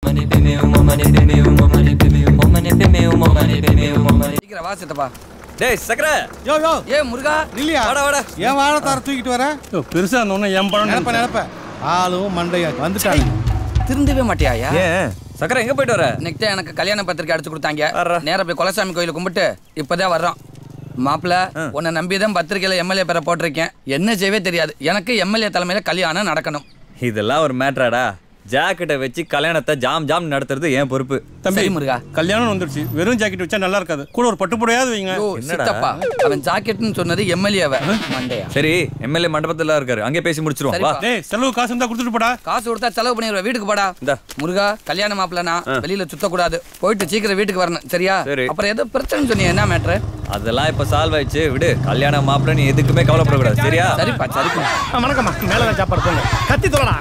சீக்கிரம் வா சித்தப்பா டேய் சக்கர யோ யோ ஏ முருகா இல்லையா வாடா வாடா ஏன் வாழைத்தார தூக்கிட்டு வர பெருசா இருந்தோன்னு என் பழம் நினைப்ப நினைப்ப ஆளும் மண்டையா வந்துட்டாங்க திருந்தவே மாட்டியாயா ஏன் சக்கர எங்க போயிட்டு வர இன்னைக்கு தான் எனக்கு கல்யாண பத்திரிக்கை அடிச்சு கொடுத்தாங்க வர்றா. நேரா போய் குலசாமி கோயில கும்பிட்டு இப்பதான் வர்றோம் மாப்பிள உன்னை நம்பி தான் பத்திரிக்கையில எம்எல்ஏ பேரை போட்டிருக்கேன் என்ன செய்யவே தெரியாது எனக்கு எம்எல்ஏ தலைமையில கல்யாணம் நடக்கணும் இதெல்லாம் ஒரு மேட்ராடா ஜாக்கெட்டை வச்சு கல்யாணத்தை ஜாம் ஜாம் நடத்துறது என் பொறுப்பு தம்பி சரி, முருகா. கல்யாணம் வந்துருச்சு வெறும் ஜாக்கெட் வச்சா நல்லா இருக்காது கூட ஒரு பட்டு புடையாவது வைங்க ஓ என்னடா? சித்தப்பா அவன் ஜாக்கெட்னு சொன்னது எம்எல்ஏவ மண்டையா சரி எம்எல்ஏ மண்டபத்துல இருக்காரு அங்கே பேசி முடிச்சிருவோம் வா சரிப்பா. டேய் செலவு காசு இருந்தா கொடுத்துட்டு போடா காசு கொடுத்தா செலவு பண்ணிடுவேன் வீட்டுக்கு போடா இந்தா. முருகா கல்யாண மாப்பிள்ளனா வெளியில சுத்தக்கூடாது போயிட்டு சீக்கிரம் வீட்டுக்கு வரணும் சரியா சரி. அப்புறம் ஏதோ பிரச்சனை சொன்னீங்க என்ன மேட்ரு அதெல்லாம் இப்ப சால்வ் ஆயிடுச்சு விடு கல்யாண மாப்பிள்ள நீ எதுக்குமே கவலைப்படக்கூடாது சரியா சரிப்பா சரிப்பா வணக்கம்மா மேல சாப்பாடு போங்க கத்தி தொலைடா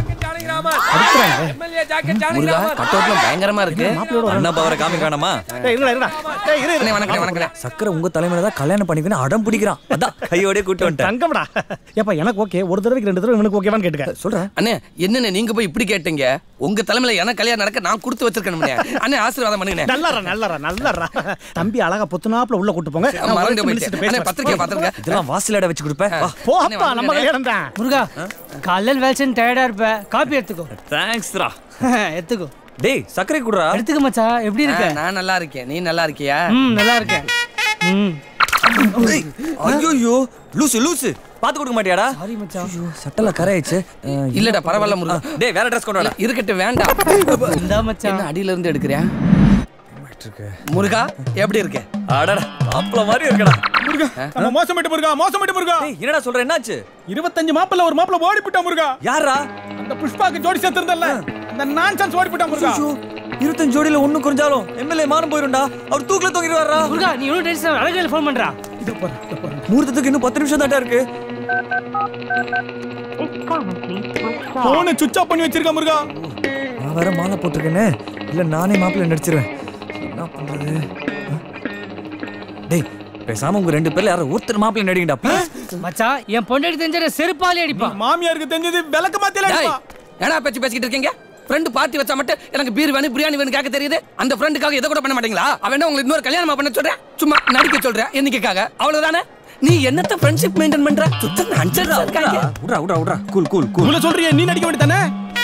முருகா கட்டோட்ல பயங்கரமா இருக்கு அண்ணா பவரை காமி காணமா இருடா இருடா டேய் இரு அண்ணே, வணக்கம் வணக்கம் சக்கரை உங்க தலைமையில தான் கல்யாணம் பண்ணிக்கணும் அடம் பிடிக்கிறான் அதான் கையோடய கூட்டு வந்துட்டேன் தங்கம்டா ஏப்பா எனக்கு ஓகே ஒரு தடவைக்கு ரெண்டு தடவை இவனுக்கு ஓகேவான்னு கேட்டுக்க சொல்றேன் அண்ணே என்னண்ணே நீங்க போய் இப்படி கேட்டீங்க உங்க தலைமையில எனக்கு கல்யாணம் நடக்க நான் கொடுத்து வச்சிருக்கேன் அண்ணே ஆசீர்வாதம் பண்ணுங்க நல்லாரா நல்லாரா நல்லாரா தம்பி அழகா பொத்துனாப்புல உள்ள கூட்டு போங்க நான் மறந்து ஒரு போயிட்டேன் நிமிஷத்துக்கு அண்ணே, பேசுறேன். பத்திரிக்கை பாத்துருங்க இதெல்லாம் வாசலடை வச்சு கொடுப்பேன் வா போப்பா நம்ம கல்யாணம் தான் முருகா காலையில் வேலைச்சுன்னு டயர்டா இருப்ப காப்பி எடுத்துக்கோ தேங்க்ஸ்ரா எடுத்துக்கோ டேய் சக்கரை குடுறா எடுத்துக்க மச்சா எப்படி இருக்க நான் நல்லா இருக்கேன் நீ நல்லா இருக்கியா ம் நல்லா இருக்கேன் ம் ஐயோ லூசு லூசு பாத்து கொடுக்க மாட்டியாடா சாரி மச்சான் ஐயோ சட்டல கரையாச்சு இல்லடா பரவாயில்ல முருகா டேய் வேற ட்ரெஸ் கொண்டு வாடா இருக்கட்டும் வேண்டாம் இந்தா மச்சான் என்ன அடியில இருந்து எடுக்கிறியா முருகா எப்படி இருக்க அடடா மாப்பிள மாதிரி இருக்கடா முருகா நம்ம மோசமிட்டு முருகா மோசமிட்டு முருகா டேய் என்னடா சொல்ற என்னாச்சு இருபத்தஞ்சு மாப்பிள்ள ஒரு மாப்பிள்ள ஓடி போட்டா முருகா யாரா அந்த புஷ்பாக்கு ஜோடி சேர்த்திருந்தல்ல அந்த நான்சன்ஸ் ஓடி போட்டா முருகா ஐயோ, இருபத்தஞ்சு ஜோடியில ஒண்ணு குறைஞ்சாலும் எம்எல்ஏ மானம் போயிரும்டா அவர் தூக்கில தூக்கிடுவாரா முருகா நீ ஒன்றும் டென்ஷன் அழகையில் ஃபோன் பண்றா முகூர்த்தத்துக்கு இன்னும் பத்து நிமிஷம் தாட்டா இருக்கு போனை சுவிட்ச் ஆஃப் பண்ணி வச்சிருக்கா முருகா நான் வேற மாலை போட்டிருக்கேனே இல்ல நானே மாப்பிள்ளை நடிச்சிருவேன் என்ன பண்றது ஆ? டேய் பேசாம உங்க ரெண்டு பேர்ல யாரும் ஒருத்தர் மாப்பிள்ளை நடிங்கடா ப்ளீஸ் மச்சான் என் பொண்டாட்டி தெரிஞ்ச செருப்பாலே அடிப்பான் மாமியாருக்கு தெரிஞ்சது விளக்கு மாத்தில டேய், என்னடா பேச்சு பேசிக்கிட்டு இருக்கீங்க ஃப்ரெண்டு பார்ட்டி வச்சா மட்டும் எனக்கு பீர் வேணும் பிரியாணி வேணும் கேட்க தெரியுது அந்த ஃப்ரெண்டுக்காக இதை கூட பண்ண மாட்டீங்களா அவன் என்ன உங்களுக்கு இன்னொரு கல்யாணமா பண்ண சொல்றேன் சும்மா நடிக்க சொல்றேன் என்னைக்காக அவ்வளவுதானே நீ என்னத்த ஃப்ரெண்ட்ஷிப் மெயின்டைன் பண்ற சுத்தம் அஞ்சல் இருக்காங்க விட்றா விட்றா விட்றா கூல் கூல் கூல் உள்ள சொல்றியே நீ நடிக்க வேண்டியதானே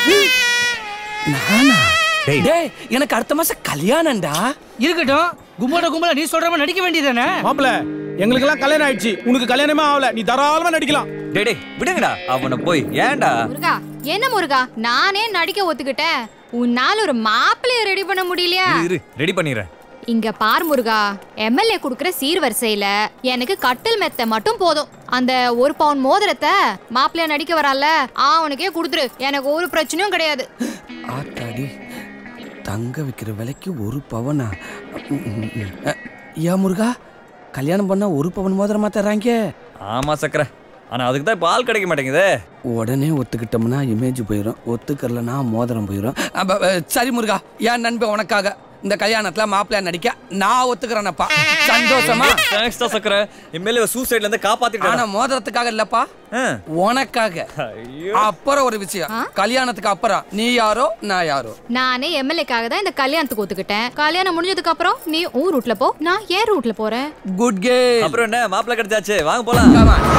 நானா டேய். டேய் எனக்கு அடுத்த மாசம் கல்யாணம்டா இருக்கட்டும் கும்பல கும்பல நீ சொல்ற மாதிரி நடிக்க வேண்டியதானே மாப்பிள்ள எங்களுக்கு எல்லாம் கல்யாணம் ஆயிடுச்சு உனக்கு கல்யாணமே ஆகல நீ தாராளமா நடிக்கலாம் டேய் டேய் விடுங்கடா அவனை போய் ஏன்டா முருகா என்ன முருகா நானே நடிக்க ஒத்துக்கிட்டேன் உன்னால ஒரு மாப்பிள்ளைய ரெடி பண்ண முடியலையா இரு, இரு ரெடி பண்ணிடுறேன் இங்க பார் முருகா எம்எல்ஏ குடுக்குற சீர்வரிசையில எனக்கு கட்டில் மெத்த மட்டும் போதும் அந்த ஒரு பவுன் மோதிரத்தை மாப்பிள்ளைய நடிக்க வரால அவனுக்கே கொடுத்துரு எனக்கு ஒரு பிரச்சனையும் கிடையாது ஆத்தாடி தங்க விற்கிற விலைக்கு ஒரு பவனா அஹ், ஏன் முருகா கல்யாணம் பண்ணா ஒரு பவன் மோதிரமா தர்றாங்க ஆமா சக்கரை ஆனா அதுக்கு தான் இப்போ ஆள் கிடைக்க மாட்டேங்குதே உடனே ஒத்துக்கிட்டோம்னா இமேஜ் போயிடும் ஒத்துக்கறலனா மோதிரம் போயிடும் அப்ப, அஹ், சரி முருகா என் நண்பன் உனக்காக இந்த கல்யாணத்துல மாப்பிள்ளைய நடிக்க நான் ஒத்துக்கிறேனப்பா சந்தோஷமா தேங்க்ஸ் தான் சக்கரை எம்எல்ஏ சூசைட்ல இருந்து ஆனா காப்பாத்திட்டேன் மோதிரத்துக்காக இல்லப்பா உனக்காக ஐயோ அப்புறம் ஒரு விஷயம் கல்யாணத்துக்கு அப்புறம் நீ யாரோ நான் யாரோ நானே எம்எல்ஏக்காக தான் இந்த கல்யாணத்துக்கு ஒத்துக்கிட்டேன் கல்யாணம் முடிஞ்சதுக்கு அப்புறம் நீ ஊர் ரூட்ல போ நான் ஏன் ரூட்ல போறேன் குட் கேம் அப்புறம் என்ன மாப்பிள்ளை கிடைச்சாச்சு வாங்க போலாம்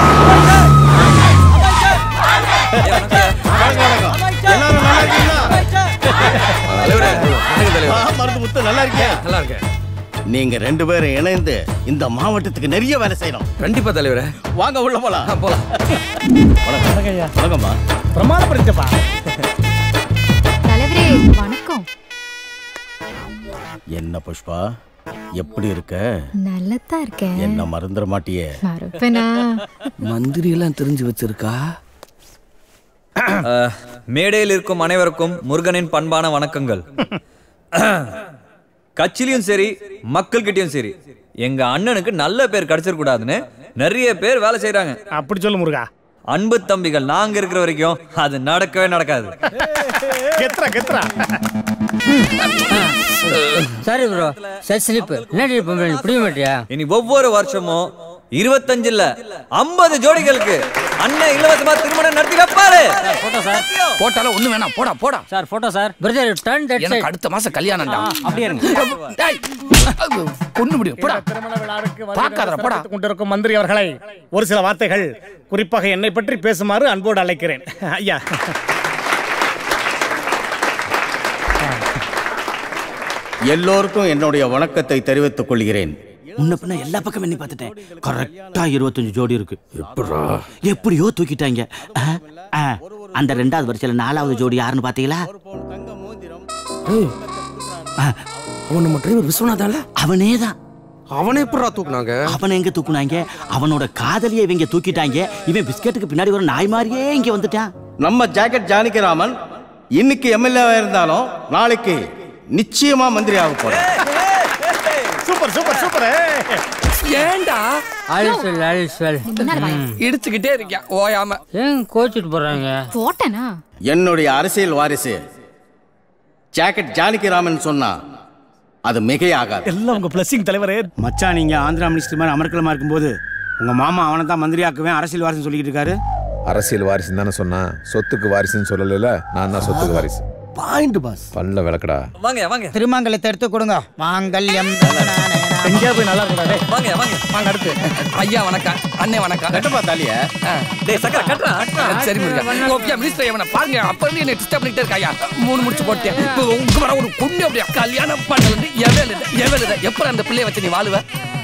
எல்லாரும் நல்லா இருக்கீங்களா தலைவரே, வணக்கம் தலைவரே. ஆ, மருந்து முத்து நல்லா இருக்கியா நல்லா இருக்கேன் நீங்க ரெண்டு பேரும் இணைந்து இந்த மாவட்டத்துக்கு நிறைய வேலை செய்யணும் கண்டிப்பா தலைவரே வாங்க உள்ள போலாம் போலாம் வணக்கம் வணக்கம்மா பிரமாதப்படுத்தப்பா தலைவரே வணக்கம் என்ன புஷ்பா எப்படி இருக்க நல்லதா இருக்கேன் என்ன மறந்துட மாட்டியே மறுப்பேனா மந்திரி எல்லாம் தெரிஞ்சு வச்சிருக்கா அஹ், மேடையில் இருக்கும் அனைவருக்கும் முருகனின் பண்பான வணக்கங்கள் கட்சியிலும் சரி மக்கள்கிட்டயும் சரி எங்க அண்ணனுக்கு நல்ல பேர் கிடைச்சிடக்கூடாதுன்னு நிறைய பேர் வேலை செய்றாங்க அப்படி சொல்லு முருகா அன்பு தம்பிகள் நாங்க இருக்கிற வரைக்கும் அது நடக்கவே நடக்காது கெத்ரா கெத்ரா சாரி ப்ரோ செட் ஸ்லிப் என்ன டீல் பண்ணுறேன் புரிய மாட்டியா இனி ஒவ்வொரு வருஷமும் இருபத்தஞ்சு இல்ல ஐம்பது ஜோடிகளுக்கு அண்ணன் இலவசமா திருமணம் நடத்தி வைப்பாரு போட்டோ சார் போட்டாலும் ஒண்ணு வேணாம் போடா போடா sir photo sir brother turn that எனக்கு அடுத்த மாசம் கல்யாணம்டா அப்படியே இருங்க டேய் பொண்ணு முடியும் போடா திருமண விழாவிற்கு பார்க்காதடா, போடா. வருகை கொண்டிருக்கும் மந்திரி அவர்களை ஒரு சில வார்த்தைகள் குறிப்பாக என்னை பற்றி பேசுமாறு அன்போடு அழைக்கிறேன் ஐயா எல்லோருக்கும் என்னுடைய வணக்கத்தை தெரிவித்துக் கொள்கிறேன் முன்ன பின்ன எல்லா பக்கம் எண்ணி பார்த்துட்டேன் கரெக்டா இருபத்தஞ்சு ஜோடி இருக்கு எப்படியோ தூக்கிட்டாங்க ஆ, ஆ, அந்த ரெண்டாவது வரிசையில நாலாவது ஜோடி யாருன்னு பாத்தீங்களா அவன் நம்ம டிரைவர் விஸ்வநாதால அவனே தான் அவனை எப்படா தூக்குனாங்க அவனை எங்க தூக்குனாங்க அவனோட காதலியை இவங்க தூக்கிட்டாங்க இவன் பிஸ்கட்டுக்கு பின்னாடி ஒரு நாய் மாதிரியே இங்க வந்துட்டான் நம்ம ஜாக்கெட் ஜானகிராமன் இன்னைக்கு எம்எல்ஏவா இருந்தாலும் நாளைக்கு நிச்சயமா மந்திரி ஆக போறேன் சூப்பர் சூப்பர் சூப்பர் ஏன்டா அல்சல் அல்சல் முன்னாடி வாயா. இடிச்சுக்கிட்டே இருக்கேன் ஓயாம ஏன் கோச்சிட்டு போறாங்க போட்டேனா என்னுடைய அரசியல் வாரிசு ஜாக்கெட் ஜானகிராமன் சொன்னா அது மிகையாகாது எல்லாம் உங்க பிளஸிங் தலைவரே மச்சான் நீங்க ஆந்திரா மினிஸ்டர் மாதிரி அமர்க்கலமா இருக்கும்போது உங்க மாமா அவனை தான் மந்திரியாக்குவேன் அரசியல் வாரிசு சொல்லிக்கிட்டு இருக்காரு அரசியல் வாரிசுன்னு தானே சொன்னான் சொத்துக்கு வாரிசுன்னு சொல்லல நான் தான் சொத்துக்கு வாரிசு பாயிண்ட் பாஸ் பல்ல விளக்கடா வாங்க வாங்க திருமங்கலத்தை எடுத்து கொடுங்க மாங்கல்யம் எங்கேயா போய் நல்லா இருக்கா டேய் வாங்க வாங்க வாங்க அடுத்து ஐயா வணக்கம் அண்ணே வணக்கம் கட்டுப்பா தாலிய டேய் சக்கர கட்டுறா சரி முருகா ஓகே மினிஸ்டர் இவனை பாருங்க அப்ப இருந்து என்ன டிஸ்டர்ப் பண்ணிட்டே இருக்காயா மூணு முடிச்சு போட்டேன் இப்போ உங்க வர ஒரு பொண்ணு அப்படியே கல்யாணம் பண்ணல எவ்வளவு எவ்வளவு எப்ப அந்த பிள்ளைய வச்சு நீ வாழுவ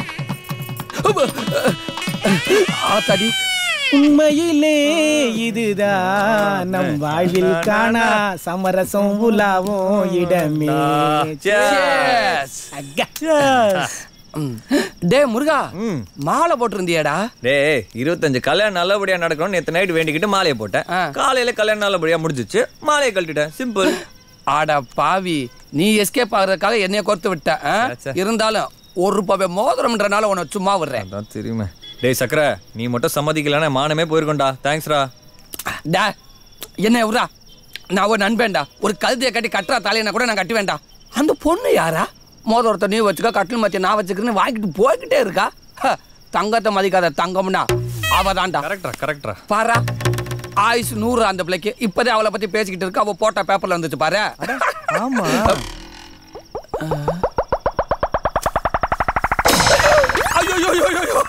ஆத்தாடி உண்மையிலே இதுதான் நம் வாழ்வில் காணா சமரசம் உலாவும் இடமே Yes. ம். டேய் முருகா மாலை போட்டிருந்தியாடா டேய் இருபத்தஞ்சு கல்யாணம் நல்லபடியா நடக்கணும்னு நேத்து நைட் வேண்டிக்கிட்டு மாலையை போட்டேன் ஆ. காலையில கல்யாணம் நல்லபடியா முடிஞ்சிச்சு மாலையை கழட்டிட்டேன் சிம்பிள் ஆடா பாவி நீ எஸ்கேப் ஆகுறதுக்காக என்னைய கோர்த்து விட்ட ஆ? ச்சே. இருந்தாலும் ஒரு ரூபாய் மோதிரம்ன்றனால உன்னை சும்மா விடுறேன் அதான் தெரியுமே டேய் சக்கர நீ மட்டும் சம்மதிக்கலன்னா மானமே போயிருக்கோம்டா தேங்க்ஸ்டா டா என்ன விட்றா நான் ஒரு நண்பேன்டா ஒரு கழுதையை கட்டி கட்டுறா தலையனை கூட நான் கட்டி வேண்டாம் அந்த பொண்ணு யாரா மோதிரத்தை நீ வச்சுக்க கட்டில் மத்திய நான் வச்சுக்கிறேன்னு வாங்கிட்டு போய்கிட்டே இருக்கா ஹ, தங்கத்தை மதிக்காத தங்கம்னா அவ தான்டா கரெக்டா கரெக்டா பாரா ஆயுசு நூறு அந்த பிள்ளைக்கு இப்பதே அவளை பத்தி பேசிக்கிட்டு இருக்கா அவ போட்ட பேப்பர்ல வந்துச்சு பாரு ஆமா ஐயோ ஐயோ, ஐயோ, ஐயோ.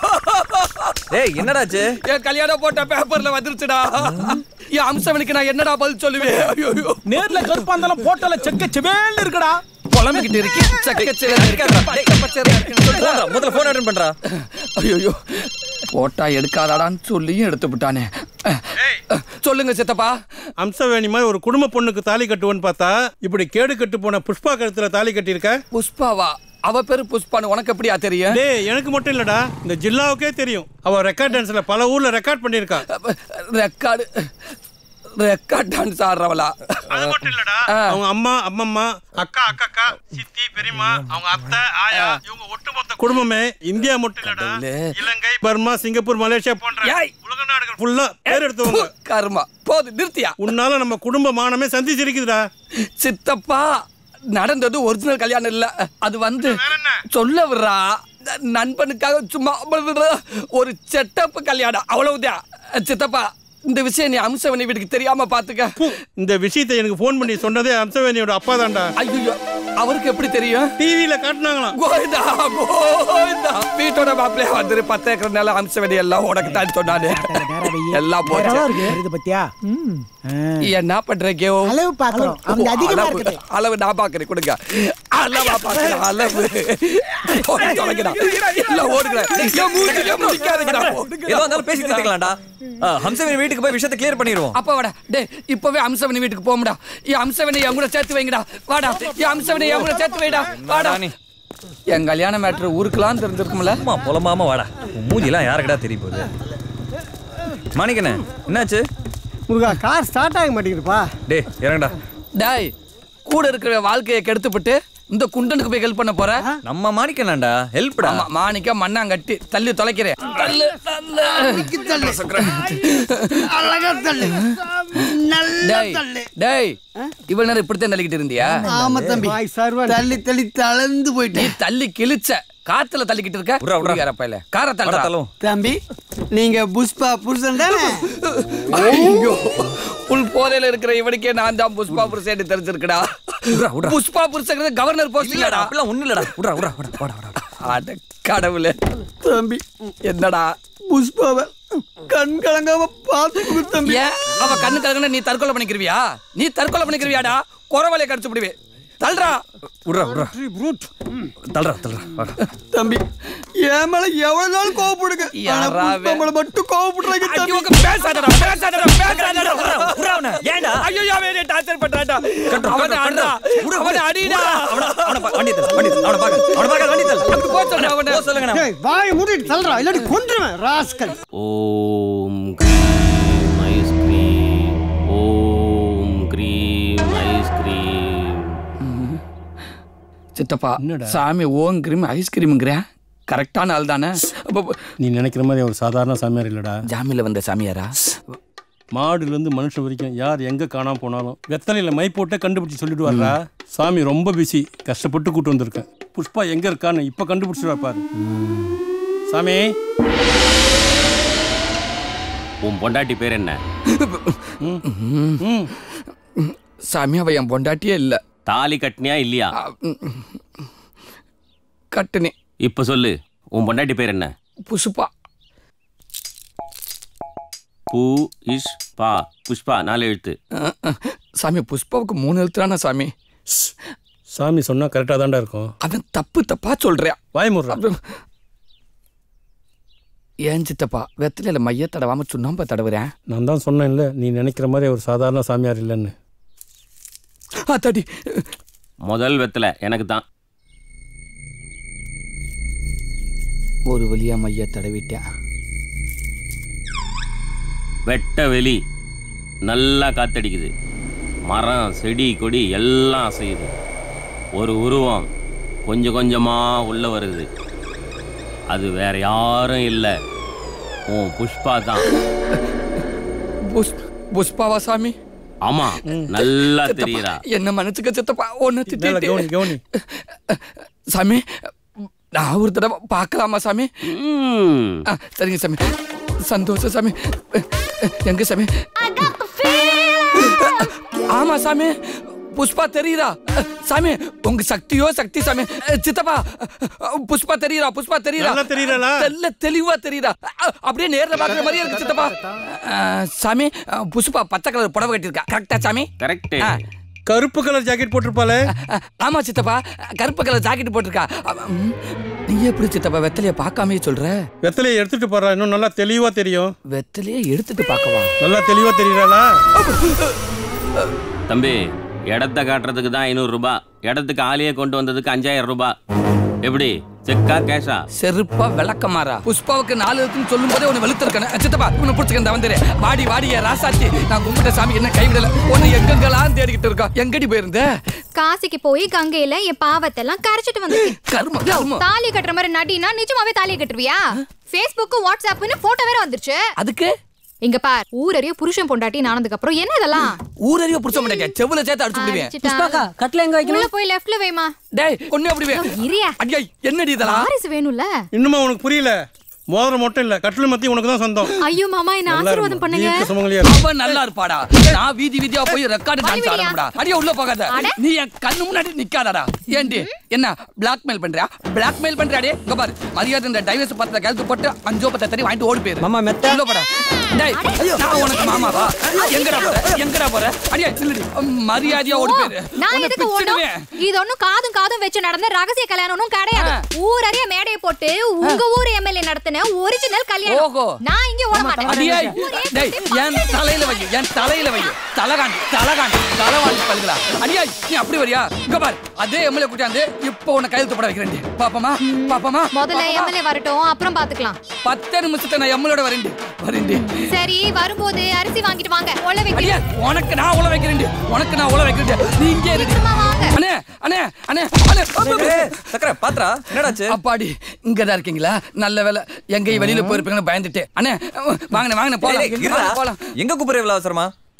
டேய் என்னடாச்சு என் கல்யாணம் போட்ட பேப்பர்ல வந்துருச்சுடா என் அம்சவனுக்கு நான் என்னடா பதில் சொல்லுவேன் ஐயோ ஐயோ நேர்ல கருப்பா இருந்தாலும் போட்டோல செக்க செவேல் இருக்குடா புலம்பிக்கிட்டு இருக்கி சக்கச்சேரா இருக்கு, பச்சை பச்சையா இருக்குன்னு சொல்றா. போன்டா, முதல்ல போன் அட்டன் பண்றா ஐயோ போட்டா எடுக்காதாடான்னு சொல்லியும் எடுத்து விட்டானே சொல்லுங்க சித்தப்பா அம்சவேணி மாதிரி ஒரு குடும்ப பொண்ணுக்கு தாலி கட்டுவோன்னு பார்த்தா இப்படி கேடு கட்டு போன புஷ்பா கழுத்துல தாலி கட்டியிருக்க புஷ்பாவா அவ பேரு புஷ்பான்னு உனக்கு எப்படியா தெரியும் டேய் எனக்கு மட்டும் இல்லடா இந்த ஜில்லாவுக்கே தெரியும் அவ ரெக்கார்ட் டான்ஸ்ல பல ஊர்ல ரெக்கார்ட் பண்ணியிருக்கா ரெக்கார்டு ரெக்கார்ட் டான்ஸ் ஆடுறவளா அது மட்டும் இல்லடா அவங்க அம்மா அம்மம்மா அக்கா அக்கா சித்தி பெரியம்மா அவங்க அத்தை ஆயா இவங்க ஒட்டுமொத்த குடும்பமே இந்தியா மட்டும் இல்லடா இலங்கை பர்மா சிங்கப்பூர் மலேசியா போன்ற ஏய். உலக நாடுகள் ஃபுல்லா பேர் எடுத்தவங்க கர்மா போது நிறுத்தியா உன்னால நம்ம குடும்ப மானமே சந்திச்சிருக்குதுடா சித்தப்பா நடந்தது ஒரிஜினல் கல்யாணம் இல்ல அது வந்து சொல்ல விடுறா நண்பனுக்காக சும்மா ஒரு செட்டப் கல்யாணம் அவ்வளவுதான் சித்தப்பா இந்த விஷயம் நீ அம்சவனி வீட்டுக்கு தெரியாம பாத்துக்க இந்த விஷயத்தை எனக்கு ஃபோன் பண்ணி சொன்னதே அம்சவேணியோட அப்பா தான்டா ஐயோ அவருக்கு எப்படி தெரியும் டிவியில காட்டினாங்களாம் கோவிந்தா கோவிந்தா வீட்டோட மாப்பிள்ளைய வந்துரு பத்து ஏக்கர் நிலம் அம்சவனி எல்லாம் உனக்கு தான் சொன்னானே எல்லாம் போச்சு இது பத்தியா என்ன பண்றீங்க அளவு பார்க்கிறோம். அவங்க அதிகமா அளவு- இருக்குது. அளவு நான் பாக்குறேன் கொடுங்க அளவா பாக்குறேன் அளவு ஓடி தொலைங்கடா. எல்லாம் ஓடுங்கடா. என் மூஞ்சிலே முழிக்காதீங்கடா. ஓடுங்கடா. ஏதோ இருந்தாலும் பேசி தீர்த்துக்கலாம்டா ஹம்சவேணி வீட்டுக்கு போய் விஷயத்தை கிளியர் பண்ணிடுவோம் அப்பா வாடா டேய் இப்பவே அம்சவனி வீட்டுக்கு போமுடா என் அம்சவனை என் கூட சேர்த்து வைங்கடா வாடா என் அம்சவனை என் கூட சேர்த்து வைடா வாடா நீ? என் கல்யாண மேட்ரு ஊருக்குலாம் தெரிஞ்சிருக்கும்ல அம்மா புலம்பாம வாடா உன் மூஞ்சிலாம் யாருக்கடா தெரிய போகுது மாணிக்கண்ணே என்னாச்சு முருகா கார் ஸ்டார்ட் ஆக மாட்டேங்குதுப்பா டேய் இறங்கடா டேய் கூட இருக்கிற வாழ்க்கையை கெடுத்துப்பட்டு இந்த குண்டனுக்கு போய் ஹெல்ப் பண்ண போற நம்ம மாணிக்கண்ணாண்டா ஹெல்ப்டா ஆமா மாணிக்க மண்ணாங்கட்டி தள்ளி தொலைக்கிறேன் தள்ளு தள்ளு டேய் டேய் இவ்வளவு நேரம் இப்படித்தான் தள்ளிக்கிட்டு இருந்தியா ஆமா தம்பி தள்ளி தள்ளி தளர்ந்து நீ போயிட்டேன் தள்ளி கிழிச்ச காத்துல தள்ளிக்கிட்டு இருக்க உட்றா, உட்றா. குடிகாரப்பையில கார தள்ளா தள்ளும் தம்பி நீங்க புஷ்பா புருஷன் தானே ஐயோ உள் போதையில இருக்கிற இவனுக்கே நான் தான் புஷ்பா புருஷன் தெரிஞ்சிருக்கடா புஷ்பா புருஷங்கிறது கவர்னர் போஸ்ட் இல்லடா அப்படிலாம் ஒண்ணு இல்லடா விட்றா விட்றா விட்றா வாடா வாடா அட கடவுளே தம்பி என்னடா புஷ்பாவை கண் கலங்காம பாத்துக்கு தம்பி ஏன் அவ கண்ணு கலங்கன நீ தற்கொலை பண்ணிக்கிருவியா நீ தற்கொலை பண்ணிக்கிருவியாடா குறவலைய கடிச்சு விடுவே தள்ளுறா விட்றா விட்றா தள்ளுறா தள்ளுறா வாடா தம்பி என் மேல எவ்வளவு நாள் கோவப்படுங்க ஆனா யாரா அவன்? புஷ்பா மேல மட்டும் கோவப்படுறாங்க ஐயோ, தம்பி உங்க பேசாதடா பேசாதடா பேசாதடா விட்றா அவனை ஏன்டா ஐயோ அவன் என்ன டார்ச்சர் பண்றான்டா அவனை அடிடா அவனை அடிடா அவனை அவனை பா- வண்டி தள்ளு வண்டி தள்ளு அவனை பார்க்க அவனை பார்க்க வண்டி தள்ளு அங்க போ சொல்றா அவனை போ சொல்லுங்க டேய் வாய் மூடிட்டு தள்ளுறா இல்லாட்டி கொன்றுவேன் ராஸ்கல் ஓம் க்ரீம் ஐஸ்கிரீம் ஓம் க்ரீம் ஐஸ்கிரீம் சித்தப்பா சாமி ஓம் கிரீம் ஐஸ்கிரீம்ங்கிற கரெக்டான ஆள் தானே நீ நினைக்கிற மாதிரி ஒரு சாதாரண சாமியார் இல்லடா ஜாமியில் வந்த சாமியாரா மாடுலேருந்து மனுஷன் வரைக்கும் யார் எங்கே காணாம போனாலும் வெத்தலையில் மை போட்டே கண்டுபிடிச்சி சொல்லிட்டு வர்றா சாமி ரொம்ப பிஸி கஷ்டப்பட்டு கூட்டு வந்திருக்கேன் புஷ்பா எங்கே இருக்கான்னு இப்போ கண்டுபிடிச்சிட்டு பாரு சாமி உன் பொண்டாட்டி பேர் என்ன ம் சாமி அவ என் பொண்டாட்டியே இல்லை தாலி கட்டினியா இல்லையா கட்டுனே இப்ப சொல்லு உன் பொண்டாட்டி பேர் என்ன புஷ்பா பூ இஷ் பா புஷ்பா நாலு எழுத்து அஹ், அஹ். சாமி புஷ்பாவுக்கு மூணு எழுத்துறானா சாமி சாமி சொன்னால் கரெக்டாக தான்டா இருக்கும் அவன் தப்பு தப்பா சொல்றியா வாய் முடுறா ஏன் சித்தப்பா வெத்தில மைய தடவாம சுண்ணாம்ப தடவுறேன் நான் தான் சொன்னேன்ல நீ நினைக்கிற மாதிரி ஒரு சாதாரண சாமியார் இல்லைன்னு அத்தாடி முதல் வெத்தலை எனக்கு தான் ஒரு வழியா மைய தடவிட்டேன் வெட்ட வெளி நல்லா காத்தடிக்குது மரம் செடி கொடி எல்லாம் அசையுது ஒரு உருவம் கொஞ்சம் கொஞ்சமாக உள்ள வருது அது வேற யாரும் இல்லை உன் புஷ்பா தான் புஷ் புஷ்பாவா சாமி ஆமா நல்லா சித்தப்பா, தெரியுறா என்ன மன்னிச்சுக்க சித்தப்பா ஒன்னு மேல கவுனி திட்டிட்டு கவுனி சாமி நான் ஒரு தடவை பார்க்கலாமா சாமி ம், ஆ, சரிங்க சாமி சந்தோஷம் சாமி எங்க சாமி ஆமா சாமி புஷ்பா தெரியுதா சாமி உங்க சக்தியோ சக்தி சாமி சித்தப்பா புஷ்பா தெரியுதா புஷ்பா தெரியுதா நல்லா தெரியுறாளா? தெல்ல தெளிவா தெரியுதா அப்படியே நேர்ல பாக்குற மாதிரியே இருக்கு சித்தப்பா ஆ, சாமி புஷ்பா பச்சை கலர் புடவை கட்டியிருக்கா கரெக்டா சாமி கரெக்ட் ஆ. கருப்பு கலர் ஜாக்கெட் போட்டிருப்பாளே ஆ, ஆமா சித்தப்பா கருப்பு கலர் ஜாக்கெட் போட்டிருக்கா அவ- ம், நீ எப்படி சித்தப்பா வெத்தலைய பார்க்காமயே சொல்ற வெத்தலையை எடுத்துட்டு போறா இன்னும் நல்லா தெளிவா தெரியும் வெத்தலையே எடுத்துட்டு பார்க்கவா நல்லா தெளிவா தெரியுறாளா தம்பி இடத்த காட்டுறதுக்கு தான் ஐநூறு ரூபாய் இடத்துக்கு ஆளையே கொண்டு வந்ததுக்கு அஞ்சாயிரம் ரூபாய் எப்படி செக்கா கேஷா செருப்பா விளக்கமாறா புஷ்பாவுக்கு நாலு இருக்குன்னு சொல்லும் போதே உன்னை வெளுத்திருக்கேன் சித்தப்பா உன்னை பிடிச்சிக்க வந்துரு வாடி வாடிய ராசாச்சி நான் கும்பிட்ட சாமி என்ன கைவிடல உன்னை எங்கெங்கெல்லாம் தேடிக்கிட்டு இருக்கோம் எங்கடி போயிருந்த காசிக்கு போய் கங்கையில என் பாவத்தை எல்லாம் கரைச்சிட்டு வந்திருக்கேன் கர்மம் கர்மம் தாலி கட்டுற மாதிரி நடினா நிஜமாவே தாலியை கட்டுருவியா ஃபேஸ்புக் வாட்ஸ்அப்னு போட்டோ வேற வந்துருச்சு அதுக்கு இங்க பார் ஊரறிய புருஷன் பொண்டாட்டி ஆனதுக்கு அப்புறம் என்ன இதெல்லாம் ஊரறிய புடிச்ச மாட்டேங்க செவுல சேர்த்து அடிச்சு விடுவேன் அடிச்சிட்டா. கட்டில எங்க வைக்கணும் உள்ள போய் லெஃப்ட்ல வைமா டேய் ஒண்ணு அப்படி வே இரியா அடியா என்னடி இதெல்லாம் வாரிசு வேணும்ல இன்னுமா உனக்கு புரியல மோதிரம் மட்டும் இல்ல கட்டில் மத்தி உனக்கு தான் சொந்தம் ஐயோ மாமா என்ன நல்லா ஆசீர்வாதம் இருக்கும். பண்ணுங்க தீர்க்க சுமங்கலியா இருக்கும். அவன் நல்லா இருப்பாடா நான் வீதி வீதியா போய் ரெக்கார்டு டான்ஸ் மறுபடியா? ஆடணும்டா அடியா உள்ள போகாத அட. நீ என் கண்ணு முன்னாடி நிக்காதடா ஏண்டி என்ன பிளாக்மெயில் பண்றியா பிளாக்மெயில் பண்றியாடி இங்க பாரு மரியாதை இந்த டைவர்ஸ் பத்திர கழுத்து போட்டு அஞ்சோ பத்த தண்ணி வாங்கிட்டு ஓடி போயிரு மாமா மெத்த. உள்ள போடா டேய் நான் உனக்கு மாமாவா எங்கடா போற எங்கடா போற அடியா இல்லடி மரியாதையா ஓடி போயிரு நான் உன்னை எதுக்கு ஓடும் பிச்சிடுவேன். இது ஒண்ணும் காதும் காதும் வச்சு நடந்த ரகசிய கல்யாணம் ஒண்ணும் கிடையாது ஊரறிய மேடையை போட்டு உங்க ஊர் எம்எல்ஏ நடத்தின ஒரிஜினல் கல்யாணம் ஓஹோ. நான் இங்க ஓட மாட்டேன் அடியே ஊரே டேய் சுத்தி என் பக்கத்து தலையில வை என் தலையில வை தலகாண்டி தலகாண்டி தலவாண்டி பல்களா அடியா நீ அப்படி வரியா இங்க பாரு அதே எம்எல்ஏ கூட்டாந்து இப்போ உன்னை கையெழுத்து போட வைக்கிறேன் பாப்பமா பாப்பமா முதல்ல எம்எல்ஏ வரட்டும் அப்புறம் பாத்துக்கலாம் பத்து நிமிஷத்தை நான் எம்எல்ஏட வரேன்டி வரேன்டி சரி வரும்போது அரிசி வாங்கிட்டு வாங்க ஒள்ள அடியா வைக்கிறேன் உனக்கு நான் உள்ள வைக்கிறேன்டி உனக்கு நான் உள்ள வைக்கிறேன் நீ இங்கே இருடி சீக்கிரமா வாங்க. அண்ணே அண்ணே அண்ணே அண்ணே ஏய், சக்கரை பாத்ரா என்னடாச்சு அப்பாடி இங்க தான் இருக்கீங்களா நல்ல வேலை எங்கேயும் வெளியில போயிருப்பீங்கன்னு பயந்துட்டு அண்ணே வாங்கண்ணே வாங்கண்ணே டேய், டேய், இருடா. போலாம் போலாம் எங்க கூப்பிடுற இவ்வளவு அவசரமா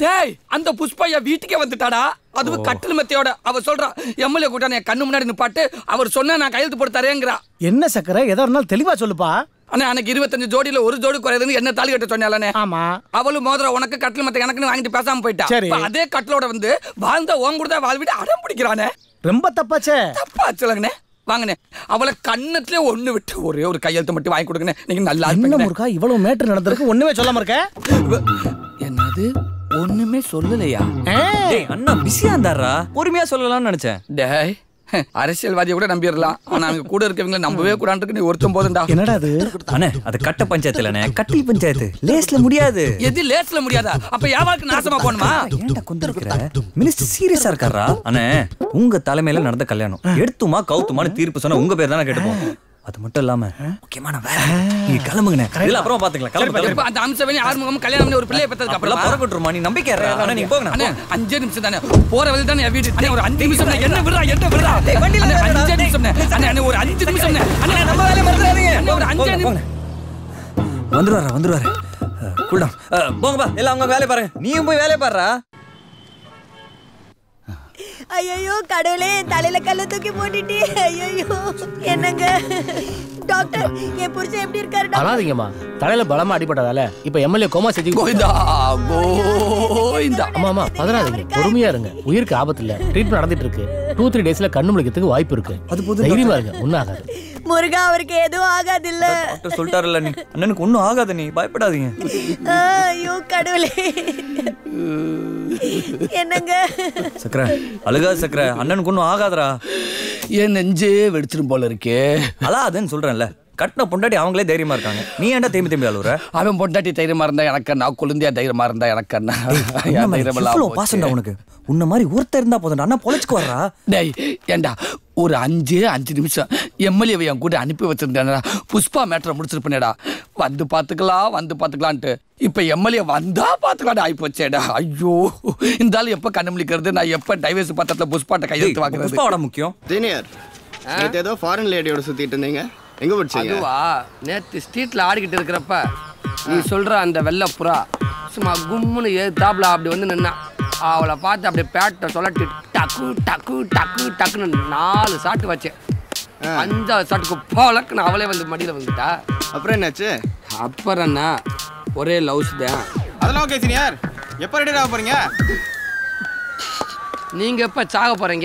டேய் அந்த புஷ்பா என் வீட்டுக்கே வந்துட்டாடா அதுவும் கட்டில் மெத்தையோட அவ சொல்றா எம்எல்ஏ கூட்டம் என் கண்ணு முன்னாடி நிப்பாட்டு அவர் சொன்னா நான் கையெழுத்து போட்டு தரேங்கிறா என்ன சக்கரை எதா இருந்தாலும் தெளிவா சொல்லுப்பா அண்ணா அன்னைக்கு இருபத்தஞ்சு ஜோடியில ஒரு ஜோடி குறையுதுன்னு என்ன தாலி கட்ட சொன்னாலே ஆமா அவளும் மோதிரம் உனக்கு கட்டில் மத்த எனக்குன்னு வாங்கிட்டு பேசாம போயிட்டா சரி. இப்ப அதே கட்டிலோட வந்து வாழ்ந்த ஓம் கூட வாழ்விட்டு அடம் பிடிக்கிறானே ரொம்ப தப்பாச்சே தப்பா சொல்லுங்கண்ணே வாங்கண்ணே அவளை கண்ணத்துல ஒண்ணு விட்டு ஒரே ஒரு கையெழுத்து மட்டும் வாங்கி கொடுங்கண்ணே நீங்க நல்லா என்ன இருப்பீங்க முருகா இவ்வளவு மேட்டர் நடந்திருக்கு ஒண்ணுமே சொல்லாம இருக்க என்னது ஒண்ணுமே சொல்லலையா டேய் அண்ணா பிஸியா இருந்தாரா பொறுமையா சொல்லலாம்னு நினைச்சேன் டேய் அரசியல்வாதியை கூட நம்பிடலாம் ஆனா அங்க கூட இருக்கவங்கள நம்பவே கூடாதுக்கு நீ ஒருத்தன் போதும்டா என்னடா அது அண்ணே அது கட்ட பஞ்சாயத்து இல்லண்ணே கட்டில் பஞ்சாயத்து லேஸ்ல முடியாது எது லேஸ்ல முடியாதா அப்ப யாவாக்கு நாசமா போணுமா ஏன்டா கொந்திருக்கிற மினிஸ்டர் சீரியஸா இருக்காரா அண்ணே உங்க தலைமையில நடந்த கல்யாணம் எடுத்துமா கவுத்துமான்னு தீர்ப்பு சொன்னா உங்க பேர் தானே கேட்டுப்போம் அது மட்டும் இல்லாம முக்கியமான வேலை நீங்க கிளம்புங்கண்ணே இல்ல அப்புறம் பாத்துக்கலாம் கிளம்பு இப்ப அந்த அம்சவனி ஆறுமுகம் கல்யாணம் பண்ணி ஒரு பிள்ளைய பெற்றதுக்கு அப்புறம் அப்புறம் புறப்பட்டுருமா நீ நம்பிக்கை அண்ணா நீங்க போங்க அண்ணே அஞ்சே நிமிஷம் தானே போற வழி தானே என் வீடு அண்ணே ஒரு அஞ்சு நிமிஷம் தானே. என்ன விடுறா என்ன விடுறா அண்ணே, அஞ்சே நிமிஷம் தானே. அண்ணே அண்ணே ஒரு அஞ்சு நிமிஷம் தானே. அண்ணே நம்ம வேலையை மறந்துடாதீங்க அண்ணே ஒரு அஞ்சே நிமிஷம் வந்துருவாரா வந்துருவாரு கூடம் போங்கப்பா எல்லாம் அவங்க வேலையை பாருங்க நீயும் போய் வேலையை பாருடா ஐயோ கடவுளே தலையில கல்ல தூக்கி போட்டுட்டே ஐயோ என்னங்க டாக்டர் என் புருஷன் எப்படி இருக்காரு டாக்டர் அழாதீங்கம்மா தலையில பலமா அடிபட்டதால இப்ப எம்எல்ஏ கோமா செஞ்சு கோவிந்தா கோவிந்தா அம்மா அம்மா பதறாதீங்க பொறுமையா இருங்க உயிருக்கு ஆபத்து இல்ல ட்ரீட்மெண்ட் நடந்துட்டு இருக்கு டூ த்ரீ டேஸ்ல கண்ணு முழிக்கிறதுக்கு வாய்ப்பு இருக்கு அது போதும் தைரியமா இருங்க ஒன்னும் ஆகாது முருகா அவருக்கு எதுவும் ஆகாது இல்ல டாக்டர் சொல்லிட்டாருல்ல நீ அண்ணனுக்கு ஒன்றும் ஆகாது நீ பயப்படாதீங்க ஐயோ கடவுளே என்னங்க சக்கரை அழுகாது சக்கரை அண்ணனுக்கு ஒன்றும் ஆகாதடா என் நெஞ்சே வெடிச்சிரும் போல இருக்கே அழாதுன்னு சொல்றேன்ல கட்டின பொண்டாட்டி அவங்களே தைரியமா இருக்காங்க நீ ஏன்டா தேம்பி தேம்பி அழுவுற அவன் பொண்டாட்டி தைரியமா இருந்தா எனக்கு நான் குழந்தையா தைரியமா இருந்தா எனக்கு என்ன என் தைரியம் எல்லாம் இவ்வளவு போச்சு. பாசம்டா உனக்கு உன்ன மாதிரி ஒருத்தர் இருந்தா போதும்டா அண்ணா பொழைச்சுக்கு வர்றா டேய் ஏண்டா ஒரு அஞ்சே அஞ்சு நிமிஷம் எம்எல்ஏவை என் கூட அனுப்பி வச்சிருந்தேன்டா புஷ்பா மேட்டரை முடிச்சிருப்பேனேடா வந்து பார்த்துக்கலாம் வந்து பார்த்துக்கலான்ட்டு இப்போ எம்எல்ஏ வந்தா பார்த்துக்கலாம்னு ஆகி போச்சேடா ஐயோ இந்த ஆள் எப்போ கண்ணு முழிக்கிறது நான் எப்போ டைவர்ஸ் பத்திரத்தில் புஷ்பாட்ட கையெழுத்து வாங்குறது புஷ்பாவோட முக்கியம் சீனியர் நேற்று ஏதோ ஃபாரின் லேடியோட சுத்திட்டு இருந்தீங்க எங்க படிச்சீங்க அதுவா நேத்து ஸ்ட்ரீட்ல ஆடிக்கிட்டு இருக்கிறப்ப நீ சொல்ற அந்த வெள்ளை புறா சும்மா கும்முன்னு ஏத்தாப்புல அப்படி வந்து நின்னா அவளை பார்த்து அப்படியே பேட்டை சொல்லட்டி டக்கு டக்கு டக்கு டக்குன்னு நாலு சாட்டு வச்சேன் அஞ்சாவது சாட்டுக்கு போலக்குன்னு அவளே வந்து மடியில வந்துட்டா அப்புறம் என்னாச்சு அப்புறம் என்ன ஒரே லவ்ஸ் தான் அதெல்லாம் ஓகே சீனியர் எப்போ ரெடி ஆக போறீங்க நீங்க எப்ப சாக போறீங்க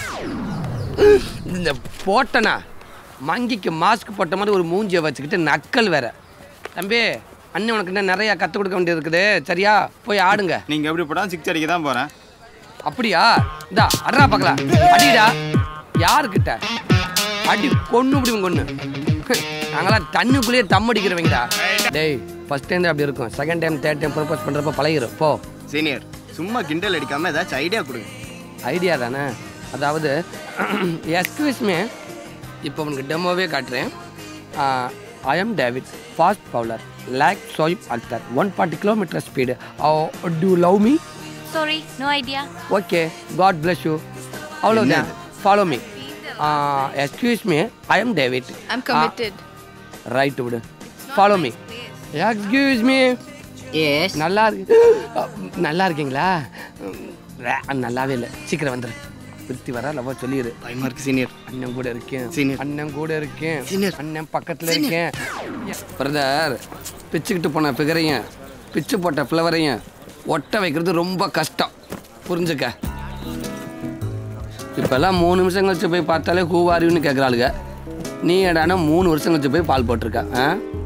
இந்த போட்டனா மங்கிக்கு மாஸ்க் போட்ட மாதிரி ஒரு மூஞ்சியை வச்சுக்கிட்டு நக்கல் வேற தம்பி அண்ணன் உனக்கு இன்னும் நிறைய கற்றுக் கொடுக்க வேண்டியது இருக்குது சரியா போய் ஆடுங்க நீங்க எப்படி போட்டாலும் சிக்ஸ் அடிக்க தான் போறேன் அப்படியா இந்தா அட்ரா பார்க்கலாம் அடிடா யாருக்கிட்ட அடி கொன்னு முடியும் கொன்னு நாங்களாம் தண்ணுக்குள்ளேயே தம் அடிக்கிறவங்கடா டேய் ஃபர்ஸ்ட் டைம் அப்படி இருக்கும் second time third time propose பண்ணுறப்ப பழகிரும் போ சீனியர் சும்மா கிண்டல் அடிக்காம ஏதாச்சும் ஐடியா கொடுங்க ஐடியா தானே அதாவது எக்ஸ்கியூஸ் மீ இப்போ உனக்கு டெமோவே காட்டுறேன் I am David fast bowler like Shoaib Akhtar one forty kilometre speed do love me Sorry, no idea. Okay God bless you அவ்வளோதான் follow me excuse me I am David I'm committed. Right விடு follow me excuse me yes நல்லா இருக்கு நல்லா இருக்கீங்களா வே- நல்லாவே இல்லை சீக்கிரம் வந்துரு திருப்தி வர லவ் சொல்லிடு பயமா இருக்கு சீனியர் அண்ணன் கூட இருக்கேன் Senior. அண்ணன் கூட இருக்கேன் Senior. அண்ணன் பக்கத்துல Senior. இருக்கேன் பிரதர் பிச்சுக்கிட்டு போன ஃபிகரையும் பிச்சு போட்ட ஃப்ளவரையும் ஒட்ட வைக்கிறது ரொம்ப கஷ்டம் புரிஞ்சுக்க இப்போல்லாம் மூணு நிமிஷம் கழிச்சு போய் பார்த்தாலே கூவாரின்னு கேட்குறாளுங்க நீ எடானா மூணு வருஷம் கழிச்சு போய் பால் போட்டிருக்க ஆ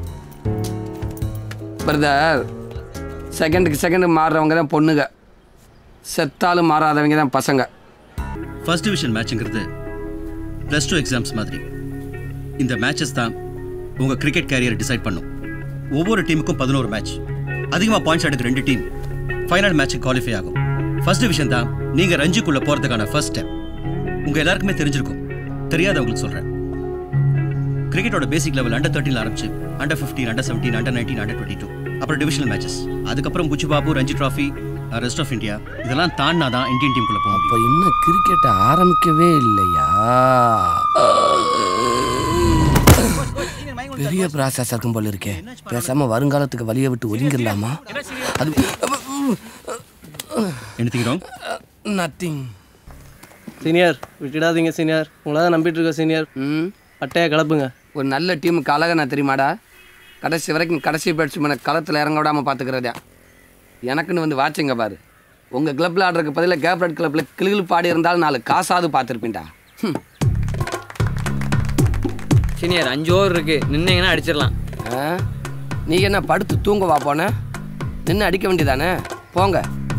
பிரதர் செகண்டுக்கு செகண்டு மாறுறவங்க தான் பொண்ணுங்க செத்தாலும் மாறாதவங்க தான் பசங்க ஃபர்ஸ்ட் டிவிஷன் மேட்ச்ங்கிறது ப்ளஸ் டூ எக்ஸாம்ஸ் மாதிரி இந்த மேட்சஸ் தான் உங்கள் கிரிக்கெட் கேரியரை டிசைட் பண்ணும் ஒவ்வொரு டீமுக்கும் பதினோரு மேட்ச் அதிகமாக பாயிண்ட்ஸ் எடுக்க ரெண்டு டீம் ஃபைனல் மேட்ச்சுக்கு குவாலிஃபை ஆகும் ஃபர்ஸ்ட் டிவிஷன் தான் நீங்கள் ரஞ்சிக்குள்ளே போகிறதுக்கான ஃபர்ஸ்ட் ஸ்டெப் உங்கள் எல்லாருக்குமே தெரிஞ்சிருக்கும் தெரியாதவங்களுக்கு சொல்கிறேன் கிரிக்கெட்டோட பேசிக் லெவல் அண்டர் தேர்ட்டின் ஆரம்பிச்சு under fifteen under seventeen under nineteen under twenty two அப்புறம் டிவிஷனல் மேட்சஸ் அதுக்கப்புறம் Buchi Babu Ranji trophy rest of India இதெல்லாம் தாண்டினா தான் இந்தியன் டீமுக்குள்ளே போகும் இப்போ இன்னும் கிரிக்கெட்டை ஆரம்பிக்கவே இல்லையா பெரிய ப்ராசஸ் இருக்கும் போல இருக்கே பேசாம வருங்காலத்துக்கு வழியை விட்டு ஒதுங்கிடலாமா அது anything wrong நத்திங் சீனியர் விட்டுடாதீங்க சீனியர் உங்களை தான் நம்பிட்டு இருக்கோம் சீனியர் ம் அட்டையை கிளப்புங்க ஒரு நல்ல டீமுக்கு அழகா தெரியுமாடா கடைசி வரைக்கும் கடைசி பேட்ஸ்மேனை களத்தில் இறங்க விடாமல் பார்த்துக்கிறதா எனக்குன்னு வந்து வாட்சிங்க பாரு உங்கள் கிளப்பில் ஆடுறதுக்கு பதிலாக கேப்ரட் கிளப்பில் கிளிகிள் பாடி இருந்தாலும் நாலு காசாவது பார்த்துருப்பீன்டா சீனியர் அஞ்சு ஓவர் இருக்கு நின்னீங்கன்னா அடிச்சிடலாம் ஆ நீ என்ன படுத்து தூங்கவா போன நின்று அடிக்க வேண்டியதானே போங்க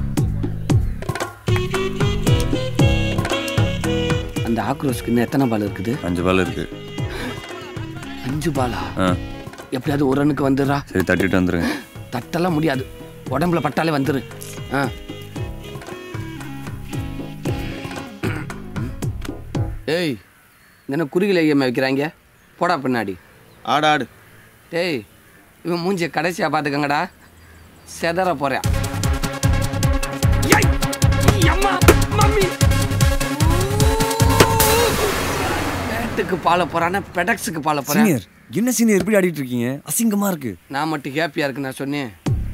அந்த ஆக்ரோஸ்க்கு இன்னும் எத்தனை பால் இருக்குது அஞ்சு பால் இருக்கு அஞ்சு பாலா ஆ எப்படியாவது ஒரு ரனுக்கு வந்துடுறா சரி தட்டிட்டு வந்துருங்க தட்டெல்லாம் முடியாது உடம்புல பட்டாலே வந்துரு ஆ ஏய் இங்க என்ன குறுகில ஐயம்மா வைக்கிறாங்க போடா பின்னாடி ஆடு ஆடு டேய் இவன் மூஞ்சிய கடைசியா பார்த்துக்கங்கடா செதற போறேன் பேட்டுக்கு பால போறானா பெடக்ஸுக்கு பால போறேன் சீனியர் என்ன சீனியர் எப்படி ஆடிட்டு இருக்கீங்க அசிங்கமா இருக்கு நான் மட்டும் ஹாப்பியா இருக்கு நான் சொன்னேன்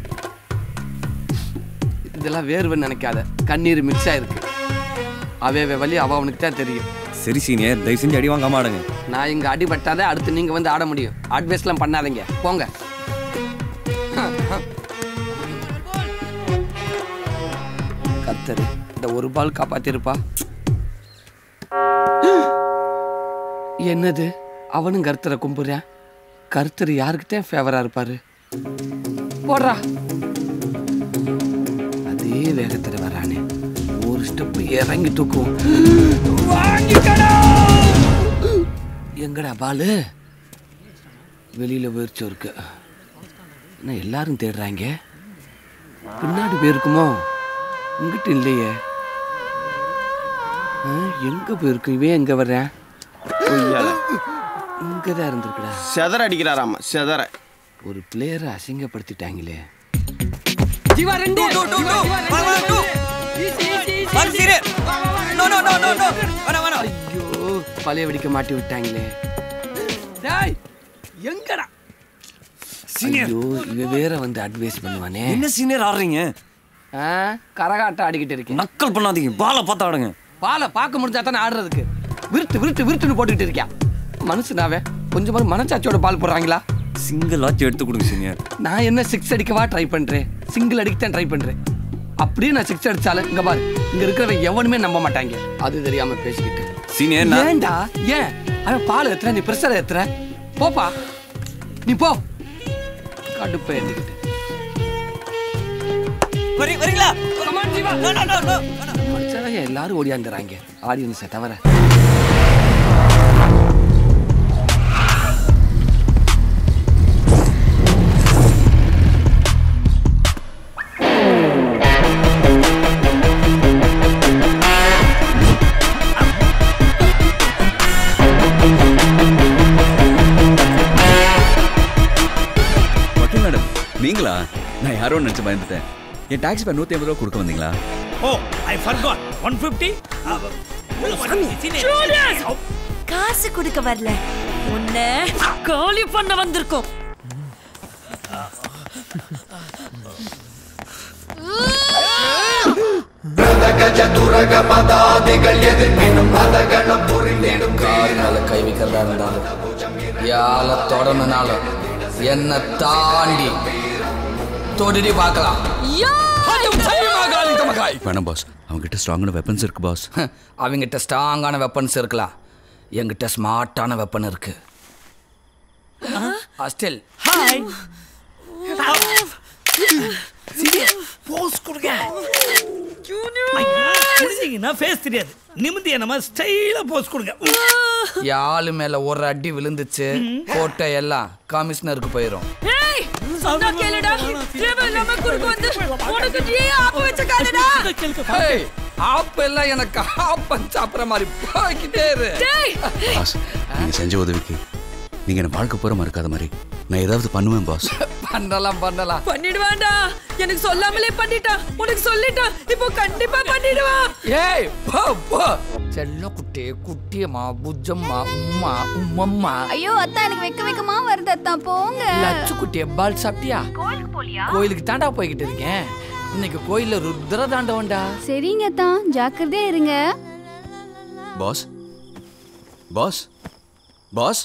இதெல்லாம் வேர்வைன்னு நினைக்காத கண்ணீர் மிக்ஸ் ஆயிருக்கு அவே அவே வழி அவ அவனுக்கு தான் தெரியும் சரி சீனியர் தயவு செஞ்சு அடி வாங்காம ஆடுங்க நான் இங்க அடிபட்டாதான் அடுத்து நீங்க வந்து ஆட முடியும் அட்வைஸ்லாம் பண்ணாதீங்க போங்க கத்தரு இந்த ஒரு பால் காப்பாத்திருப்பா என்னது அவனும் கருத்தரை கும்புறான் கருத்தர் யாருக்குத்தான் ஃபேவரா இருப்பாரு போடுறா அதே வேகத்துல வரானே ஒரு ஸ்டெப் இறங்கி தூக்குவோம் வாங்கிக்கடா எங்கடா பாலு வெளியில போயிருச்சோ இருக்கு என்ன எல்லாரும் தேடுறாங்க பின்னாடி போயிருக்குமோ இங்கிட்ட இல்லையே ஆ, எங்க போயிருக்கு இவன் எங்க வர்றேன் இங்கதான் இருந்திருக்குடா செதற அடிக்கிறாராமா செதற ஒரு பிளேயரை அசிங்கப்படுத்திட்டாங்களே ஜீவா ரெண்டு ஐயோ பழைய வெடிக்க மாட்டி விட்டாங்களே டேய் எங்கடா ஐயோ இவ வேற வந்து அட்வைஸ் பண்ணுவானே என்ன சீனியர் ஆடுறீங்க ஆ, கரகாட்டம் ஆடிக்கிட்டு இருக்கேன் நக்கல் பண்ணாதீங்க பாலை பார்த்து ஆடுங்க பாலை பார்க்க முடிஞ்சா தானே ஆடுறதுக்கு விருட்டு விருட்டு விருட்டுன்னு போட்டுக்கிட்டு இருக்கியா மனுஷனாவே கொஞ்சம் மனச்சாட்சியோட பால் போடுறாங்களா சிங்கிள் ஆச்சு எடுத்து கொடுங்க சீனியர் நான் என்ன சிக்ஸ் அடிக்கவா ட்ரை பண்றேன் சிங்கிள் அடிக்க தான் ட்ரை பண்றேன் அப்படியே நான் சிக்ஸ் அடிச்சாலும் இங்க பாரு இங்க இருக்கிறவன் எவனுமே நம்ப மாட்டாங்க அது தெரியாம பேசிக்கிட்டு சீனியர் நான் ஏன்டா ஏன் அவன் பால் ஏத்துற நீ பிரஷர் ஏத்துற போப்பா நீ போ கடுப்பை ஏத்திக்கிட்டு வரீங்களா மனுஷன் எல்லாரும் ஓடியாந்துறாங்க ஆடியன்ஸை தவிர வக்கீல் மேடம் நீங்களா நான் யாரோ நினைச்சு பயந்துட்டேன் என் டாக்ஸி பேர் நூத்தி ஐம்பது ரூபா கொடுக்க வந்தீங்களா oh I forgot one fifty காசு கொடுக்க வரல உன்னை காலி பண்ண வந்திருக்கோம் கார் மேல கை வைக்கிறதா இருந்தாலும் யால தொடர்ந்தனாலும் என்ன தாண்டி தொடுடி பார்க்கலாம் வேணாம் பாஸ் அவங்ககிட்ட ஸ்ட்ராங்கான வெப்பன்ஸ் இருக்கு பாஸ் அவங்கிட்ட ஸ்ட்ராங்கான வெப்பன்ஸ் இருக்கலாம் என்கிட்ட ஸ்மார்ட்டான வெப்பன் இருக்கு ஹாஸ்டல் ஹாய் போஸ் கொடுங்க முடிஞ்சீங்கன்னா ஃபேஸ் தெரியாது நிமிந்திய நம்ம ஸ்டைலா போஸ் கொடுங்க யாழு மேல ஒரு அடி விழுந்துச்சு கோட்டை எல்லாம் கமிஷனருக்கு போயிரும் ஏய் சொன்னா கேளுடா தேவையில்லாம குறுக்கு வந்து உனக்கு டீ ஆப்பு வச்ச காலடா ஏய், ஆப்பு எல்லாம் எனக்கு ஆப்பம் சாப்பிட்ற மாதிரி போய்கிட்டே இரு டேய் பாஸ் நீங்க செஞ்ச உதவிக்கு நீங்க என்ன வாழ்க்கை பூரா மறக்காத மாதிரி நான் ஏதாவது பண்ணுவேன் பாஸ் பண்ணலாம் பண்ணலாம் பண்ணிடுவான்டா எனக்கு சொல்லாமலே பண்ணிட்டான் உனக்கு சொல்லிட்டான் இப்போ கண்டிப்பா பண்ணிடுவான் ஏய் போ போ செல்ல குட்டி குட்டியம்மா புஜம்மா உம்மா உம்மம்மா ஐயோ அத்தா எனக்கு வெக்க வெக்கமா வருது அத்தா போங்க லட்சு குட்டிய பால் சாப்பிட்டியா கோயிலுக்கு போலியா கோயிலுக்கு தாண்டா போய்கிட்டு இருக்கேன் இன்னைக்கு கோயில்ல ருத்ர தாண்டவன்டா சரிங்க தான் ஜாக்கிரதையா இருங்க பாஸ் பாஸ் பாஸ்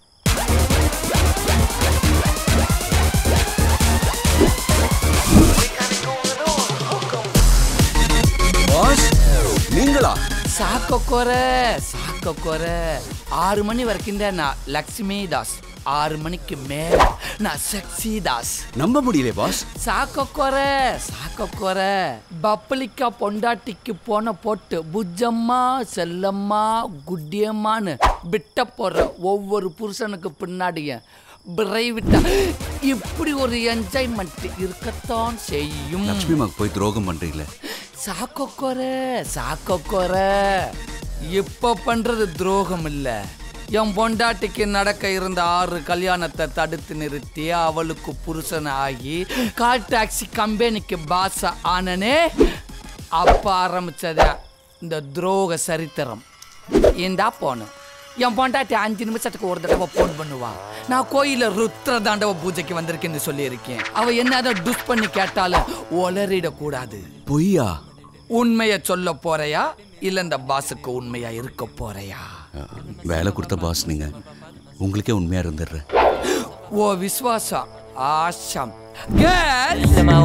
பாஸ் நீங்களா சாக்கொக்கோர சாக்கொக்கோர ஆறு மணி வரைக்கும் தான் நான் லக்ஷ்மி தாஸ் ஆறு மணிக்கு மேல நான் செக்ஸி தாஸ் நம்ப முடியல பாஸ் சாக்கொக்கோர சாக்கொக்கோர பப்பளிக்கா பொண்டாட்டிக்கு போன போட்டு புஜம்மா செல்லம்மா குட்டியம்மான்னு விட்ட போற ஒவ்வொரு புருஷனுக்கு பின்னாடியும் விட்டா இப்படி ஒரு என்ஜாய்மெண்ட் இருக்கத்தான் செய்யும் லக்ஷ்மி அம்மாக்கு போய் துரோகம் பண்றீங்களே சாக்கொக்கோர சாக்கொக்கோர இப்ப பண்றது துரோகம் இல்ல என் பொண்டாட்டிக்கு நடக்க இருந்த ஆறு கல்யாணத்தை தடுத்து நிறுத்தி அவளுக்கு புருஷன் ஆகி கால் டாக்ஸி கம்பெனிக்கு பாஸ் ஆனனே அப்ப ஆரம்பிச்சத இந்த துரோக சரித்திரம் இந்தா போனேன் என் பொண்டாட்டி அஞ்சு நிமிஷத்துக்கு ஒரு தடவை போன் பண்ணுவா நான் கோயில ருத்ர தாண்டவ பூஜைக்கு வந்திருக்கேன்னு சொல்லியிருக்கேன் அவ என்னதான் டுஸ் பண்ணி கேட்டாலும் ஒளரிடக்கூடாது பொய்யா உண்மைய சொல்ல போறையா இல்ல இந்த பாஸுக்கு உண்மையா இருக்க போறையா வேலை கொடுத்த பாஸ் நீங்க உங்களுக்கே உண்மையா இருந்துடுறேன் ஓ விஸ்வாசம் ஆஷம் கேர்ள்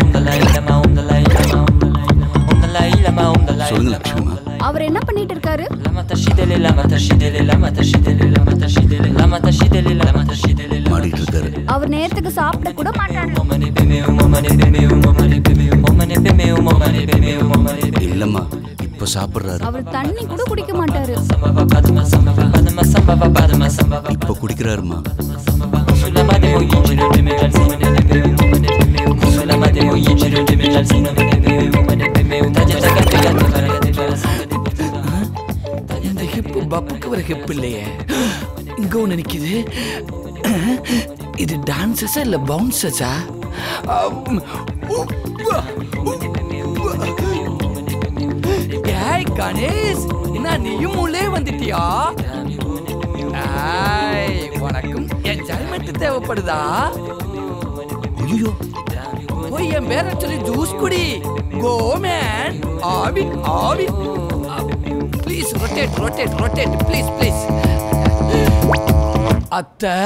சொல்லுங்க லக்ஷ்மி அம்மா அவர் என்ன பண்ணிட்டு இருக்காரு மாடிட்டு இருக்காரு அவர் நேரத்துக்கு சாப்பிட கூட மாட்டாரு இல்லம்மா இப்ப சாப்பிடுறாரு அவர் தண்ணி கூட குடிக்க மாட்டாரு இப்ப குடிக்கிறாருமா இந்த ஹிப்பு பப்புக்கு வர ஹிப் இல்லையே இங்க ஒண்ணு நிக்குது இது டான்சஸா இல்ல பவுன்சஸா ஏய் கணேஷ் என்ன நீயும் உள்ளே வந்துட்டியா ஏய், உனக்கும் என்ஜாய்மெண்ட் தேவைப்படுதா ஐயோ போய் என் பேரை சொல்லி ஜூஸ் குடி கோ மேன் ஆவி ஆவி please rotate rotate rotate please please அத்தை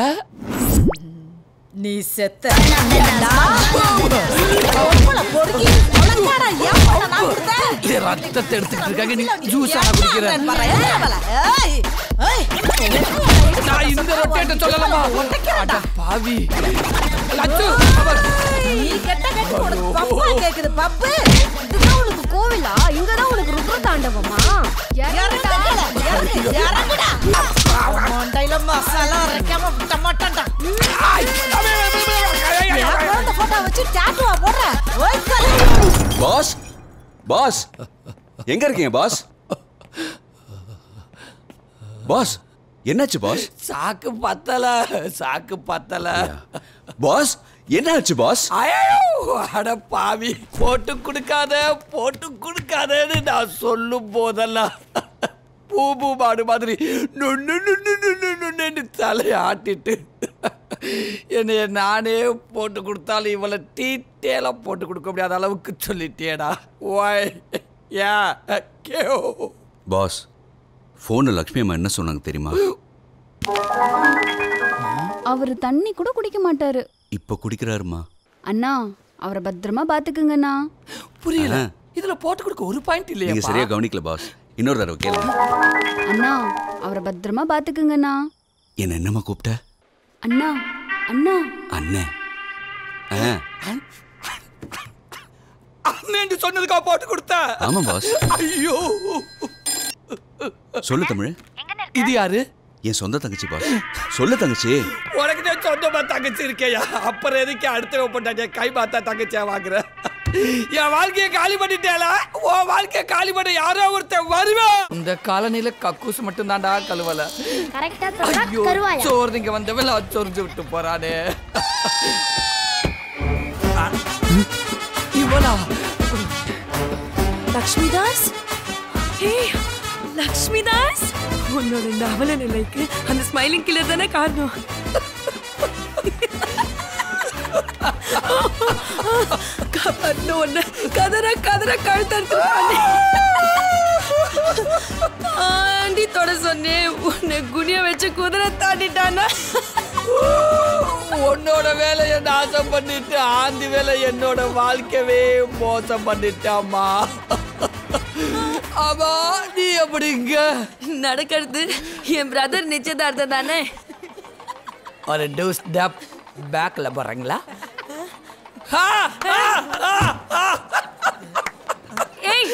நீ செத்த ஏன்டா? பொம்பளை பொறுக்கி, உனக்காடா ஏன் பொண்ணை நான் கொடுத்தேன்? இது ரத்தத்தை எடுத்துட்டு இருக்காங்க நீ ஜூஸ் ஆன குடிக்கிற ஏன் பாரு, ஏன் அவளை? ஏய், ஏய். நான் இந்த ரொட்டேட்ட சொல்லலாமா அட பாவி லட்டு நீ கெட்ட கெட்ட உனக்கு பப்பா கேக்குது பப்பு இதுதான் உனக்கு கோவிலா இங்கதான் உனக்கு ருத்ர தாண்டவமா இறங்குடா இறங்கு இறங்குடா மண்டையில மசாலா அரைக்காம விட்ட மாட்டான்டா என் குழந்தை போட்டோ வச்சு டாட்டுவா போடுற ஓய் கலை பாஸ் பாஸ் எங்க இருக்கீங்க பாஸ் பாஸ் என்னாச்சு பாஸ் சாக்கு பத்தல சாக்கு பத்தல பாஸ் என்னாச்சு பாஸ் ஐயோ அட பாவி போட்டு கொடுக்காத போட்டு கொடுக்காதன்னு நான் சொல்லும் போதெல்லாம் பூபு மாடு மாதிரி நுண்ணு நுண்ணு நுண்ணு நுண்ணுன்னு தலையை ஆட்டிட்டு என்னைய நானே போட்டு கொடுத்தாலும் இவளை டீட்டெயிலாக போட்டு கொடுக்க முடியாத அளவுக்கு சொல்லிட்டேடா ஓய் யா கேஓ பாஸ் ஃபோனில் லக்ஷ்மி அம்மா என்ன சொன்னாங்க தெரியுமா அவர் தண்ணி கூட குடிக்க மாட்டாரு இப்போ குடிக்கிறாருமா அண்ணா அவரை பத்திரமா பாத்துக்குங்கண்ணா புரியல ஆ. இதுல போட்டு கொடுக்க ஒரு பாயிண்ட் நீங்க இல்லையா சரியா கவனிக்கல பாஸ் இன்னொரு தடவை கேளுங்க அண்ணா அவரை பத்திரமா பாத்துக்குங்கண்ணா என்ன என்னம்மா கூப்பிட்ட அண்ணா அண்ணா அண்ணன் ஆ அண்ணன் சொன்னதுக்கா போட்டு கொடுத்த ஆமா பாஸ் ஐயோ சொல்லு தமிழ் இது யாரு என் சொந்த தங்கச்சி பாஸ் சொல்லு தங்கச்சி உனக்கு தான் சொந்தமா தங்கச்சி இருக்கேயா அப்புறம் எதுக்கு அடுத்த போட்டாங்க கை பார்த்தா தங்கச்சியா வாங்குற என் வாழ்க்கையை காலி பண்ணிட்டேல உன் வாழ்க்கையை காலி பண்ண யாரோ ஒருத்தன் வருவான் இந்த காலனில கக்கூஸ் மட்டும் தான்டா கழுவல கரெக்டா ஐயோ சோறு நீங்க வந்தவன் சொரிஞ்சு விட்டு போறானே ஆ, இவளா லக்ஷ்மிதாஸ் ஹே லக்ஷ்மிதாஸ் உன்னோட இந்த அவல நிலைக்கு அந்த ஸ்மைலிங் கில்லர் தானே காரணம் கபன்னு ஒண்ணு கதற கதற கழுத்தறுத்து ஆண்டி தொட சொன்னேன் உன்னை குனிய வச்சு குதிரை தாண்டிட்டானா உன்னோட வேலையை நாசம் பண்ணிட்டு ஆந்தி வேலை என்னோட வாழ்க்கையவே மோசம் பண்ணிட்டாமா ஆமா நீ எப்படிங்க நடக்கிறது என் பிரதர் நிச்சயதார்த்தம் தானே ஒரு டூஸ் டப் பேக்ல போறீங்களா ஏய்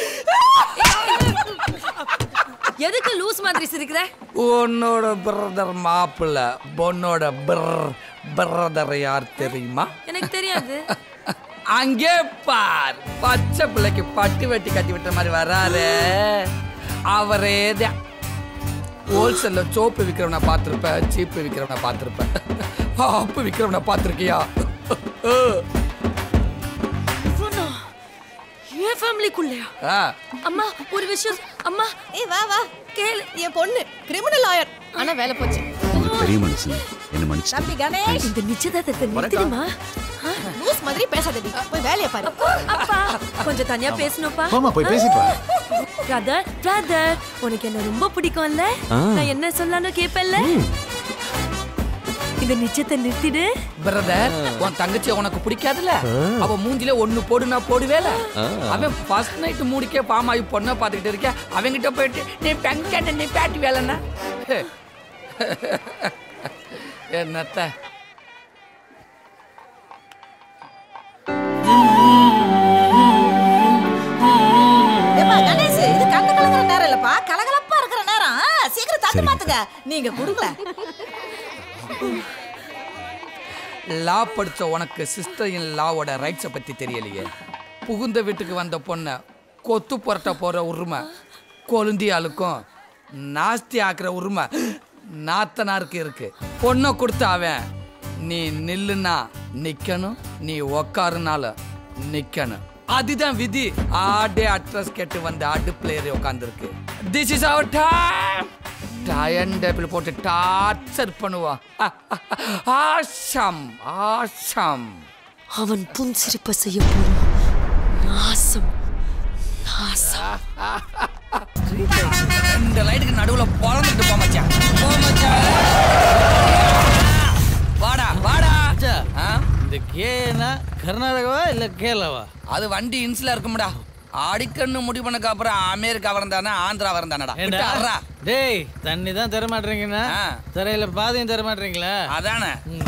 எதுக்கு லூஸ் மாதிரி சிரிக்கிற உன்னோட பிரதர் மாப்பிள்ள பொண்ணோட பிர் பிரதர் யார் தெரியுமா எனக்கு தெரியாது அங்கே பார் பச்சை பிள்ளைக்கு பட்டு வெட்டி கட்டி விட்ட மாதிரி வராரு அவரே தான் ஹோல்சேல்ல சோப்பு விற்கிறவனை பார்த்துருப்ப சீப்பு விற்கிறவனை பார்த்துருப்ப ஆப்பு விற்கிறவனை பார்த்துருக்கியா இவனா? என் ஃபேமிலிக்குள்ளயா ஆ அம்மா ஒரு விஷயம் அம்மா ஏய் வா வா கேளு என் பொண்ணு கிரிமினல் லாயர் ஆனா வேலை போச்சு பெரிய மனுஷன் என்ன மன்னிச்சு தம்பி கணேஷ் இந்த நிச்சயதார்த்தத்தை நிறுத்திடுமா லூஸ் மாதிரி பேசாதடி போய் வேலையை பாரு அப்பா கொஞ்சம் தனியா பேசணும்ப்பா போம்மா, போய் பேசிட்டு வா. பிரதர் பிரதர் உனக்கு என்ன ரொம்ப பிடிக்கும்ல ஆ. நான் என்ன சொல்லாலும் கேப்பல்ல இந்த நிச்சயத்தை நிறுத்திடு பிரதர் உன் தங்கச்சி உனக்கு பிடிக்காதுல்ல ஆ. அவ மூஞ்சில ஒண்ணு போடு நான் போடுவேல ஆ. அவன் ஃபர்ஸ்ட் நைட் மூடிக்கே பாமாயி பொண்ணை பார்த்துக்கிட்டு இருக்க அவங்கிட்ட போயிட்டு நீ பெங்க நீ பேட்டி வேலைன்னா என்னத்த ஏப்பா கணேஷ் இது கண்ணு கலங்குற நேரம் இல்லப்பா கலகலப்பா இருக்கிற நேரம் ஆ, சீக்கிரம் தட்டு மாத்துங்க நீங்க கொடுக்கல லா படிச்ச உனக்கு சிஸ்டர் இன் லாவோட ரைட்ஸை பத்தி தெரியலையே புகுந்த வீட்டுக்கு வந்த பொண்ணை கொத்து புரட்ட போற உரிமை கொழுந்தியாளுக்கும் நாஸ்தி ஆக்குற உரிமை நாத்தனாருக்கு இருக்கு பொண்ணை கொடுத்த அவன் நீ நில்லுனா நிக்கணும் நீ உக்காருனாலும் நிக்கணும் அதுதான் விதி ஆடே அட்ரஸ் கேட்டு வந்த அடுப்புல ஏறி உட்காந்துருக்கு this is our time dining table போட்டு டார்ச்சர் பண்ணுவான் ஆஷம் ஆஷம் அவன் புன்சிரிப்ப செய்ய போறான் நாசம் நாசம் இந்த லைட்டுக்கு நடுவுல பிறந்துட்டு போ மச்சான் போ மச்சான் வாடா வாடா ஆ? இந்த கேனா கர்நாடகாவா இல்ல கேரளாவா அது வண்டி இன்ஸ்ல இருக்கும்டா அடிக்கன்னு முடிவு பண்ணக்கு அப்புறம் அமெரிக்கா வரந்தானே ஆந்திரா வரந்தானடா ஏண்டா? விட்டாடுறா. டேய் தண்ணி தான் தர மாட்டீங்கன்னா தரையில பாதையும் தர மாட்டீங்களா அதானே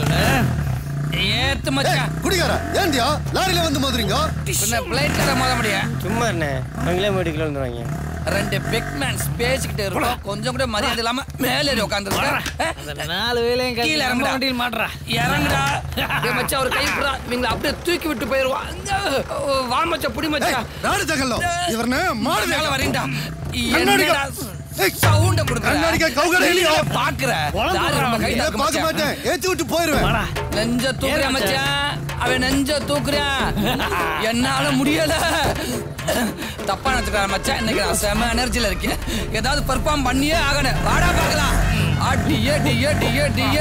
ஏத்து மச்சான் குடிகார ஏந்தியா லாரியில வந்து மோதுறீங்க பின்ன பிளைட்ல மோத முடியும் சும்மா என்ன அவங்களே மெடிக்கல் வந்துடுவாங்க ரெண்டு பிக் மேன்ஸ் பேசிக்கிட்டு இருக்கோம் கொஞ்சம் கூட மரியாதை இல்லாம மேலே ஏறி உட்காந்துருக்க நாலு வேலையும் கீழ கீழே இறங்குடா. வண்டியில் மாட்டுறா இறங்குடா டேய் மச்சான் ஒரு கை புறா இவங்களை அப்படியே தூக்கி விட்டு போயிருவான் வா மச்சான் புடி மச்சான் நாடு தகல்லோ இவர்னே மாடு மேல வரீங்கடா கண்ணாடிக்கா. என்னடா சவுண்ட குடுக்குற கண்ணாடிக்கா, கவுகடை இல்லையா? பாக்குற வளர்ந்து நம்ம கை இதை தாக்கு பார்க்க மச்சான். மாட்டேன் ஏத்தி விட்டு போயிருவேன் நெஞ்ச தூக்குறியா மச்சான் அவன் நெஞ்ச தூக்குறான் என்னால முடியல தப்பா நினைச்சுக்கிறான் மச்சான் இன்னைக்கு நான் செம எனர்ஜில இருக்கேன் ஏதாவது பெர்ஃபார்ம் பண்ணியே ஆகணும் வாடா பார்க்கலாம் அடியே டியே டியே டியே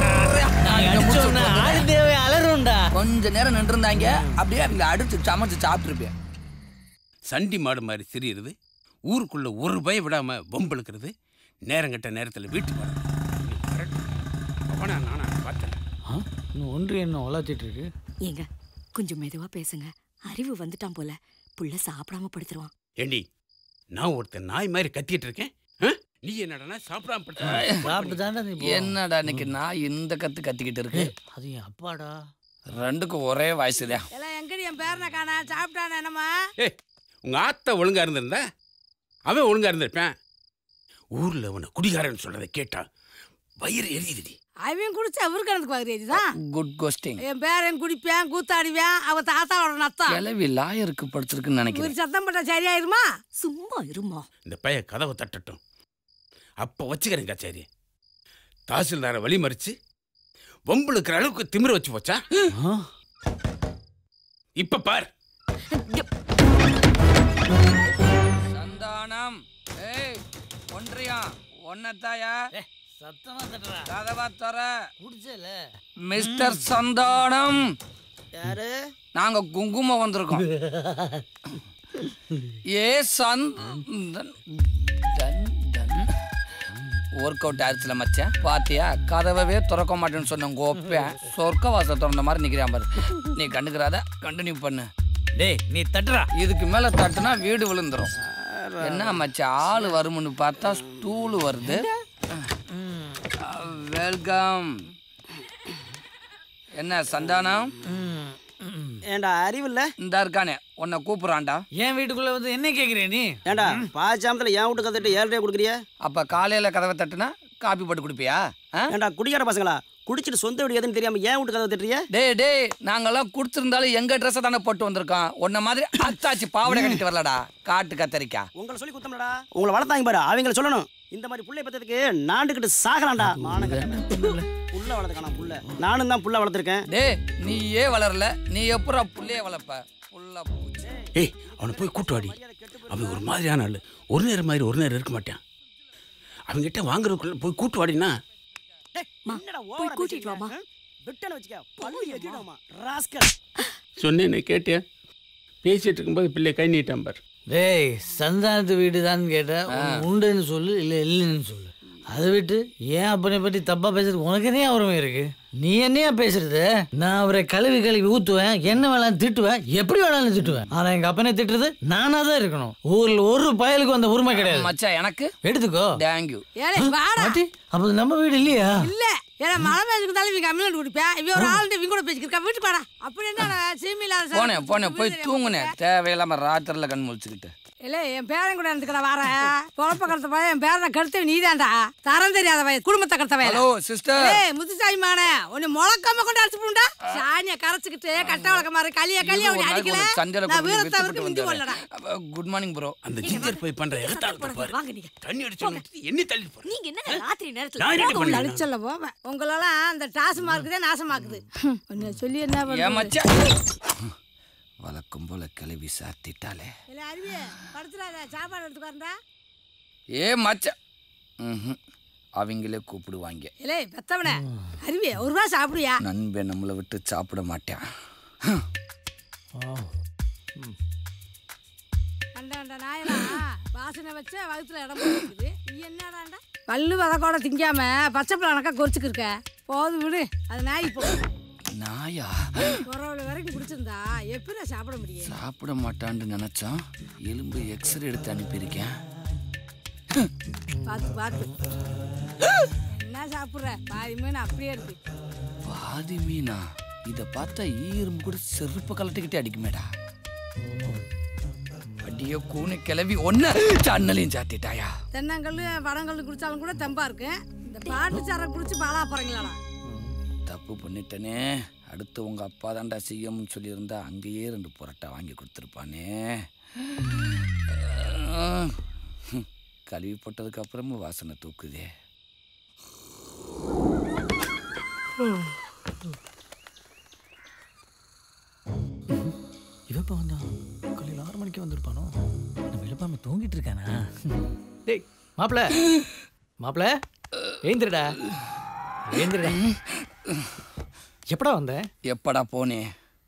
அலறுண்டா கொஞ்ச நேரம் நின்று இருந்தாங்க அப்படியே அவங்க அடிச்சு சமைச்சு சாப்பிட்டுருப்பேன் சண்டி மாடு மாதிரி திரியிறது ஊருக்குள்ள ஒரு பய விடாம பொம்பளுக்கிறது நேரங்கட்ட நேரத்தில் வீட்டுக்கு வரணும் அவனா நானா பார்த்தேன் இன்னும் ஒன்று என்ன உலாத்திட்டு இருக்கு ஏங்க கொஞ்சம் மெதுவா பேசுங்க அறிவு வந்துட்டான் போல புள்ள சாப்பிடாம படுத்துருவான் ஏண்டி நான் ஒருத்தன் நாய் மாதிரி கத்திட்டு இருக்கேன் ஆ? நீ என்னடா சாப்பிடாம படுத்த சாப்பிட்டுதான்டா நீ போ. என்னடா இன்னைக்கு நான் இந்த கத்து கத்திக்கிட்டு இருக்கு அது என் அப்பாடா ரெண்டுக்கும் ஒரே வயசு தான் எல்லாம் எங்கடி என் பேரனை காணா சாப்பிட்டானே என்னம்மா ஏய் உங்க ஆத்தா ஒழுங்கா இருந்திருந்தா அவன் ஒழுங்கா இருந்திருப்பேன் ஊர்ல அவனை குடிகாரன்னு சொல்றதை கேட்டா வயிறு எரியுதுடி அவன் குடிச்சு அவருக்கு எனக்கு பாக்குறீதான் குட் கோஸ்டிங் என் பேரன் குடிப்பேன் கூத்தாடிவேன் அவ தாத்தாவோட நத்தம் கிளவி லாயருக்கு படிச்சிருக்குன்னு நினைக்கிறேன் ஒரு சத்தம் போட்டா சரியாயிருமா சும்மா இருமா இந்த பைய கதவை தட்டட்டும் அப்ப வச்சுக்கிறேன் கச்சேரி தாசில்தாரை வழிமறிச்சு வம்புழுக்கிற அளவுக்கு திமிரு வச்சு போச்சா இப்ப பார் சந்தானம் ஏய் ஒன்றியா ஒன்னத்தாயா சத்தமா தட்டுறா கதவா தர குடிச்சல மிஸ்டர் சந்தானம் யாரு நாங்க குங்குமம் வந்திருக்கோம் ஏ சந்தன் ஒர்க் அவுட் ஆயிடுச்சுல மச்சான் பாத்தியா கதவவே திறக்க மாட்டேன்னு சொன்ன கோப்பேன் சொர்க்க வாசல் திறந்த மாதிரி நிக்கிறான் பாரு நீ கண்டுக்கிறாத கண்டினியூ பண்ணு டேய் நீ தட்டுறா இதுக்கு மேல தட்டுனா வீடு விழுந்துரும் என்ன மச்சான் ஆளு வரும்னு பார்த்தா ஸ்டூல் வருது வெல்கம் என்ன சந்தானம் ஏண்டா அறிவில்ல இந்த இருக்கானே உன்னை கூப்பிடுறான்டா என் வீட்டுக்குள்ள வந்து என்ன கேக்குற நீ ஏண்டா பாச்சாமத்துல என் வீட்டு கத்துட்டு ஏழரை கொடுக்குறிய அப்ப காலையில கதவை தட்டுனா காப்பி போட்டு குடிப்பியா ஆ? ஏண்டா குடிக்கார பசங்களா குடிச்சிட்டு சொந்த வீடு எதுன்னு தெரியாம ஏன் வீட்டு கதவை தட்டுறிய டேய் டேய் நாங்கெல்லாம் குடுத்திருந்தாலும் எங்க ட்ரெஸ்ஸை தானே போட்டு வந்திருக்கோம் உன்ன மாதிரி அத்தாச்சி பாவடை கட்டிட்டு வரலடா காட்டு கத்தரிக்கா உங்களை சொல்லி குத்தம்லடா உங்களை வளர்த்தாங்க பாரு அவங்கள சொல்லணும் இந்த மாதிரி புள்ளை பத்ததுக்கு நாண்டுகிட்டு சாகலாம்டா புள்ள வளர்த்துக்கான புள்ள நானும் தான் புள்ள வளர்த்துருக்கேன் டேய் நீயே வளரல நீ எப்படா புள்ளைய வளர்ப்ப புள்ள பூச்சி ஏய் அவனை போய் கூட்டு வாடி அவன் ஒரு மாதிரியான ஆளு ஒரு நேரம் மாதிரி ஒரு நேரம் இருக்க மாட்டான் அவன்கிட்ட வாங்குறதுக்குள்ள போய் கூட்டு வாடினா போய் கூட்டிட்டு வாமா விட்டன வச்சுக்க பல்லு எக்கிடுமா ராஸ்கல் சொன்னேன்னு கேட்டியா பேசிட்டு இருக்கும்போது பிள்ளை கை நீட்டான் பார் டேய் சந்தானத்து வீடு தான் கேட்டேன் உண்டுன்னு சொல்லு இல்லை இல்லைன்னு சொல்லு அதை விட்டு ஏன் அப்பனை பற்றி தப்பா பேசுறது உனக்கு என்ன உரிமை இருக்கு நீ என்னையா பேசுறது நான் அவரை கழுவி கழுவி ஊத்துவேன் என்ன வேணாலும் திட்டுவேன் எப்படி வேணாலும் திட்டுவேன் ஆனா எங்க அப்பனை திட்டுறது நானா தான் இருக்கணும் ஊர்ல ஒரு பயலுக்கு அந்த உரிமை கிடையாது மச்சான் எனக்கு எடுத்துக்கோ தேங்க்யூ ஏலே வாடா பாட்டி அப்ப நம்ம வீடு இல்லையா இல்ல ஏன்னா மழை பேசுறதால இவங்க கம்மியில் குடிப்பேன் இவன் ஒரு ஆள் இவங்க கூட பேசிக்கிருக்கா வீட்டுக்கு வாடா அப்படி என்ன சீமியில போனேன் போனேன் போய் தூங்குனேன் தேவையில்லாம ராத்திரில கண் முழிச்சுக்கிட்டு இல்ல என் பேரன் கூட இருந்துக்கடா வரேன் பொழப்ப கருத்த பையன் என் பேரனை கருத்தவ நீதான்டா தரம் தெரியாத வயது குடும்பத்தை கருத்த வயது ஹலோ சிஸ்டர் ஏய் முத்துசாமி மானே உன்னை முழக்காம கொண்டு அடிச்சு போண்டா சாணிய கரைச்சுக்கிட்டு கட்ட வழக்க மாதிரி களிய களிய உன்னை அடிக்கல நான் வீரத்தை விட்டு முந்தி போடலடா குட் மார்னிங் ப்ரோ அந்த ஜிஞ்சர் போய் பண்ற எகத்தாளத்தை பாரு வாங்க நீங்க தண்ணி அடிச்சு எண்ணி தள்ளி போற நீங்க என்ன ராத்திரி நேரத்துல நான் என்னடி போங்க, உங்களை பண்ணேன்? அடிச்சல்ல போவேன் உங்களெல்லாம் அந்த டாஸ் மார்க்குதே நாசமாக்குது உன்னை சொல்லி என்ன ஏன் பண்ணுறது மச்சான் வழக்கம் போல கிளவி சாத்திட்டாலே இல்ல அருவி படுத்துறாத சாப்பாடு எடுத்துக்காரண்டா ஏ மச்சான் ம்ஹும். அவங்களே கூப்பிடுவாங்க இல்லை பெத்தவனே அருவி ஒரு ரூபா சாப்பிடுயா நண்பன் நம்மளை விட்டு சாப்பிட மாட்டேன் கண்டாண்டா நாயனா வாசனை வச்ச வகுத்துல இடம் இருக்குது நீ என்னடாண்டா பல்லு வதக்கோட திங்காம பச்சை பிள்ளைனக்கா கொறிச்சுக்கு இருக்க போதும் விடு அது நாய் போ நாயா குறவுல வரைக்கும் குடிச்சிருந்தா எப்படி சாப்பிட முடியும் சாப்பிட மாட்டான்னு நினைச்சோம் எலும்பு எக்ஸ்ரே எடுத்து அனுப்பியிருக்கேன் பார்த்து பார்த்து என்ன சாப்பிட்ற பாதி மீன் அப்படியே இருக்கு பாதி மீனா இத பார்த்தா ஈரும் கூட செருப்பு கலட்டிக்கிட்டே அடிக்குமேடா அடியோ கூனு கிளவி ஒன்னு சன்னலையும் சாத்திட்டாயா தென்னங்கல்லு வடங்கல்லு குடிச்சாலும் கூட தெம்பா இருக்கு இந்த பாட்டு சாரம் குடிச்சு பாலா போறீங்களாடா தப்பு பண்ணிட்டனே அடுத்து உங்க அப்பா தான்டா செய்யணும்னு சொல்லியிருந்தா அங்கேயே ரெண்டு புரட்டா வாங்கி கொடுத்துருப்பானே அஹ், ஹம், கழுவி போட்டதுக்கு அப்புறமும் வாசனை தூக்குதே இவன் இப்போ வந்தான் காலையில் ஆறு மணிக்கு வந்திருப்பானோ நம்ம இழப்பாம தூங்கிட்டு இருக்கானா டேய் மாப்பிள மாப்பிள ஏந்திரடா ஏந்திரடா எப்படா வந்த எப்படா போனே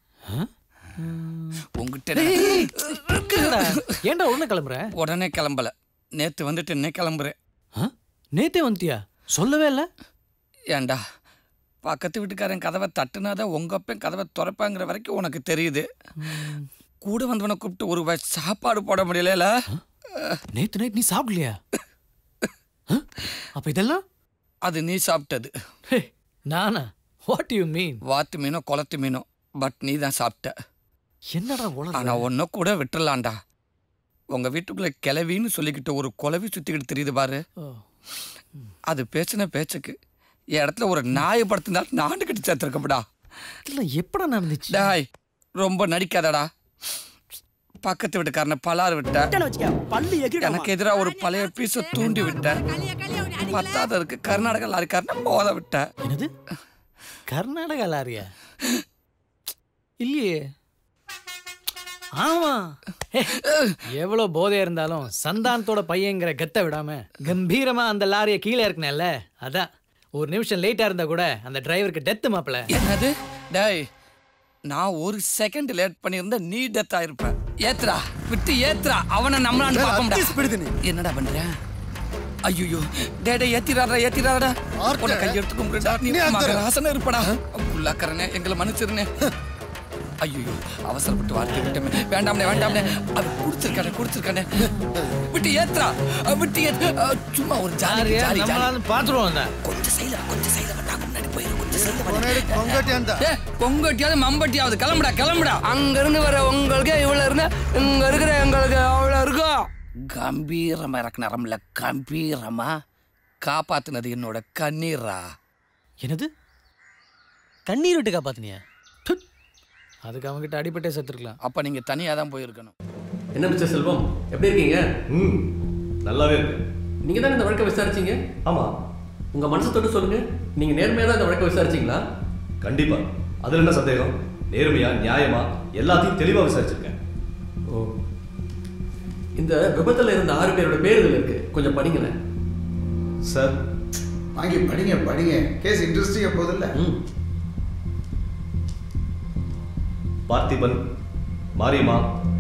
உங்ககிட்ட இருக்குடா. ஏன்டா உடனே கிளம்புற உடனே கிளம்பல நேத்து வந்துட்டு என்ன கிளம்புறேன் நேத்தே வந்துட்டியா சொல்லவே இல்லை ஏன்டா பக்கத்து வீட்டுக்காரன் கதவை தட்டுனாதான் உங்க அப்பன் கதவை திறப்பாங்கிற வரைக்கும் உனக்கு தெரியுது கூட வந்தவனை கூப்பிட்டு ஒரு வாய் சாப்பாடு போட முடியல நேத்து நைட் நீ சாப்பிடலையா ஆ? அப்ப இதெல்லாம் அது நீ சாப்பிட்டது நானா வாட் யூ மீன் வாத்து மீனோ குளத்து மீனோ பட் நீ தான் சாப்பிட்ட என்னடா உலகம் ஆனா ஒன்ன கூட விட்டுறலாம்டா உங்க வீட்டுக்குள்ள கிளவின்னு சொல்லிக்கிட்டு ஒரு குலவி சுத்திக்கிட்டு தெரியுது பாரு அது பேசின பேச்சுக்கு என் இடத்துல ஒரு நாயை படுத்தினா நாண்டுக்கிட்டு சேர்த்துருக்கப்படா இல்ல எப்படா நடந்துச்சு டாய் ரொம்ப நடிக்காதடா பக்கத்து வீட்டுக்காரனை பலார் விட்ட பல்லு எனக்கு எதிரா ஒரு பழைய பீஸ தூண்டி விட்ட பத்தாததுக்கு கர்நாடகா லாரிக்காரனை மோத விட்ட என்னது கர்நாடகா லாரியா இல்லையே ஆமா எவ்வளவு போதையா இருந்தாலும் சந்தானத்தோட பையங்கிற கெத்த விடாம கம்பீரமா அந்த லாரியை கீழே இறக்குனேன்ல அதான் ஒரு நிமிஷம் லேட்டா இருந்தா கூட அந்த டிரைவருக்கு டெத்து மாப்பிள என்னது டேய் நான் ஒரு செகண்ட் லேட் பண்ணியிருந்தா நீ டெத் ஆயிருப்ப ஏத்ரா விட்டு ஏத்ரா அவனை நம்மளான்னு பாப்போம்டா என்னடா பண்ற ஐயோ டே டே ஏத்திராடா ஏத்திராடா உன்னை கையெடுத்து கும்பிடுடா நீ மகராசன இருப்படா புல்லாக்கறனே எங்களை மன்னிச்சிருனே ஐயோ அவசரப்பட்டு வார்த்தை விட்டமே வேண்டாம்னே வேண்டாம்னே அது குடிச்சிருக்கானே குடிச்சிருக்கானே விட்டு ஏத்ரா அஹ் விட்டு ஏத் அஹ் சும்மா ஒரு ஜாலி யாரு? ஜாலி ஜாலி நம்மளால பாத்துருவோம் கொஞ்சம் சைல கொஞ்சம் சைல வந்தா முன்னாடி போயிரு கொஞ்சம் சைல பொங்கட்டியாந்தா ஏ பொங்கட்டியாவது மம்பட்டியாவது கிளம்புடா கிளம்புடா அங்க இருந்து வர உங்களுக்கு இவ்வளவு இருந்தா இங்க இருக்கிற எங்களுக்கு அவ்வளவு இருக்கும் கம்பீரமா இறக்கு நரம்புல கம்பீரமா காப்பாத்துனது என்னோட கண்ணீரா என்னது கண்ணீர் விட்டு காப்பாத்தினியா துத். அதுக்கு அவங்ககிட்ட அடிபட்டே செத்துருக்கலாம் அப்ப நீங்க தனியா தான் போயிருக்கணும் என்ன மிஸ்டர் செல்வம் எப்படி இருக்கீங்க ம் நல்லாவே இருக்கு நீங்கள் தான் இந்த வழக்கை விசாரிச்சீங்க ஆமாம் உங்கள் மனசை தொட்டு சொல்லுங்க நீங்கள் நேர்மையாக தான் இந்த வழக்கை விசாரிச்சீங்களா கண்டிப்பா அதுல என்ன சந்தேகம் நேர்மையா நியாயமா எல்லாத்தையும் தெளிவா விசாரிச்சிருக்கேன் ஓ இந்த விபத்தில் இருந்த ஆறு பேரோட பேர் இதில் இருக்கு கொஞ்சம் படிங்களேன் சார் வாங்கி படிங்க படிங்க கேஸ் இன்ட்ரெஸ்டிங்காக போதில்ல பார்த்திபன் மாரியம்மா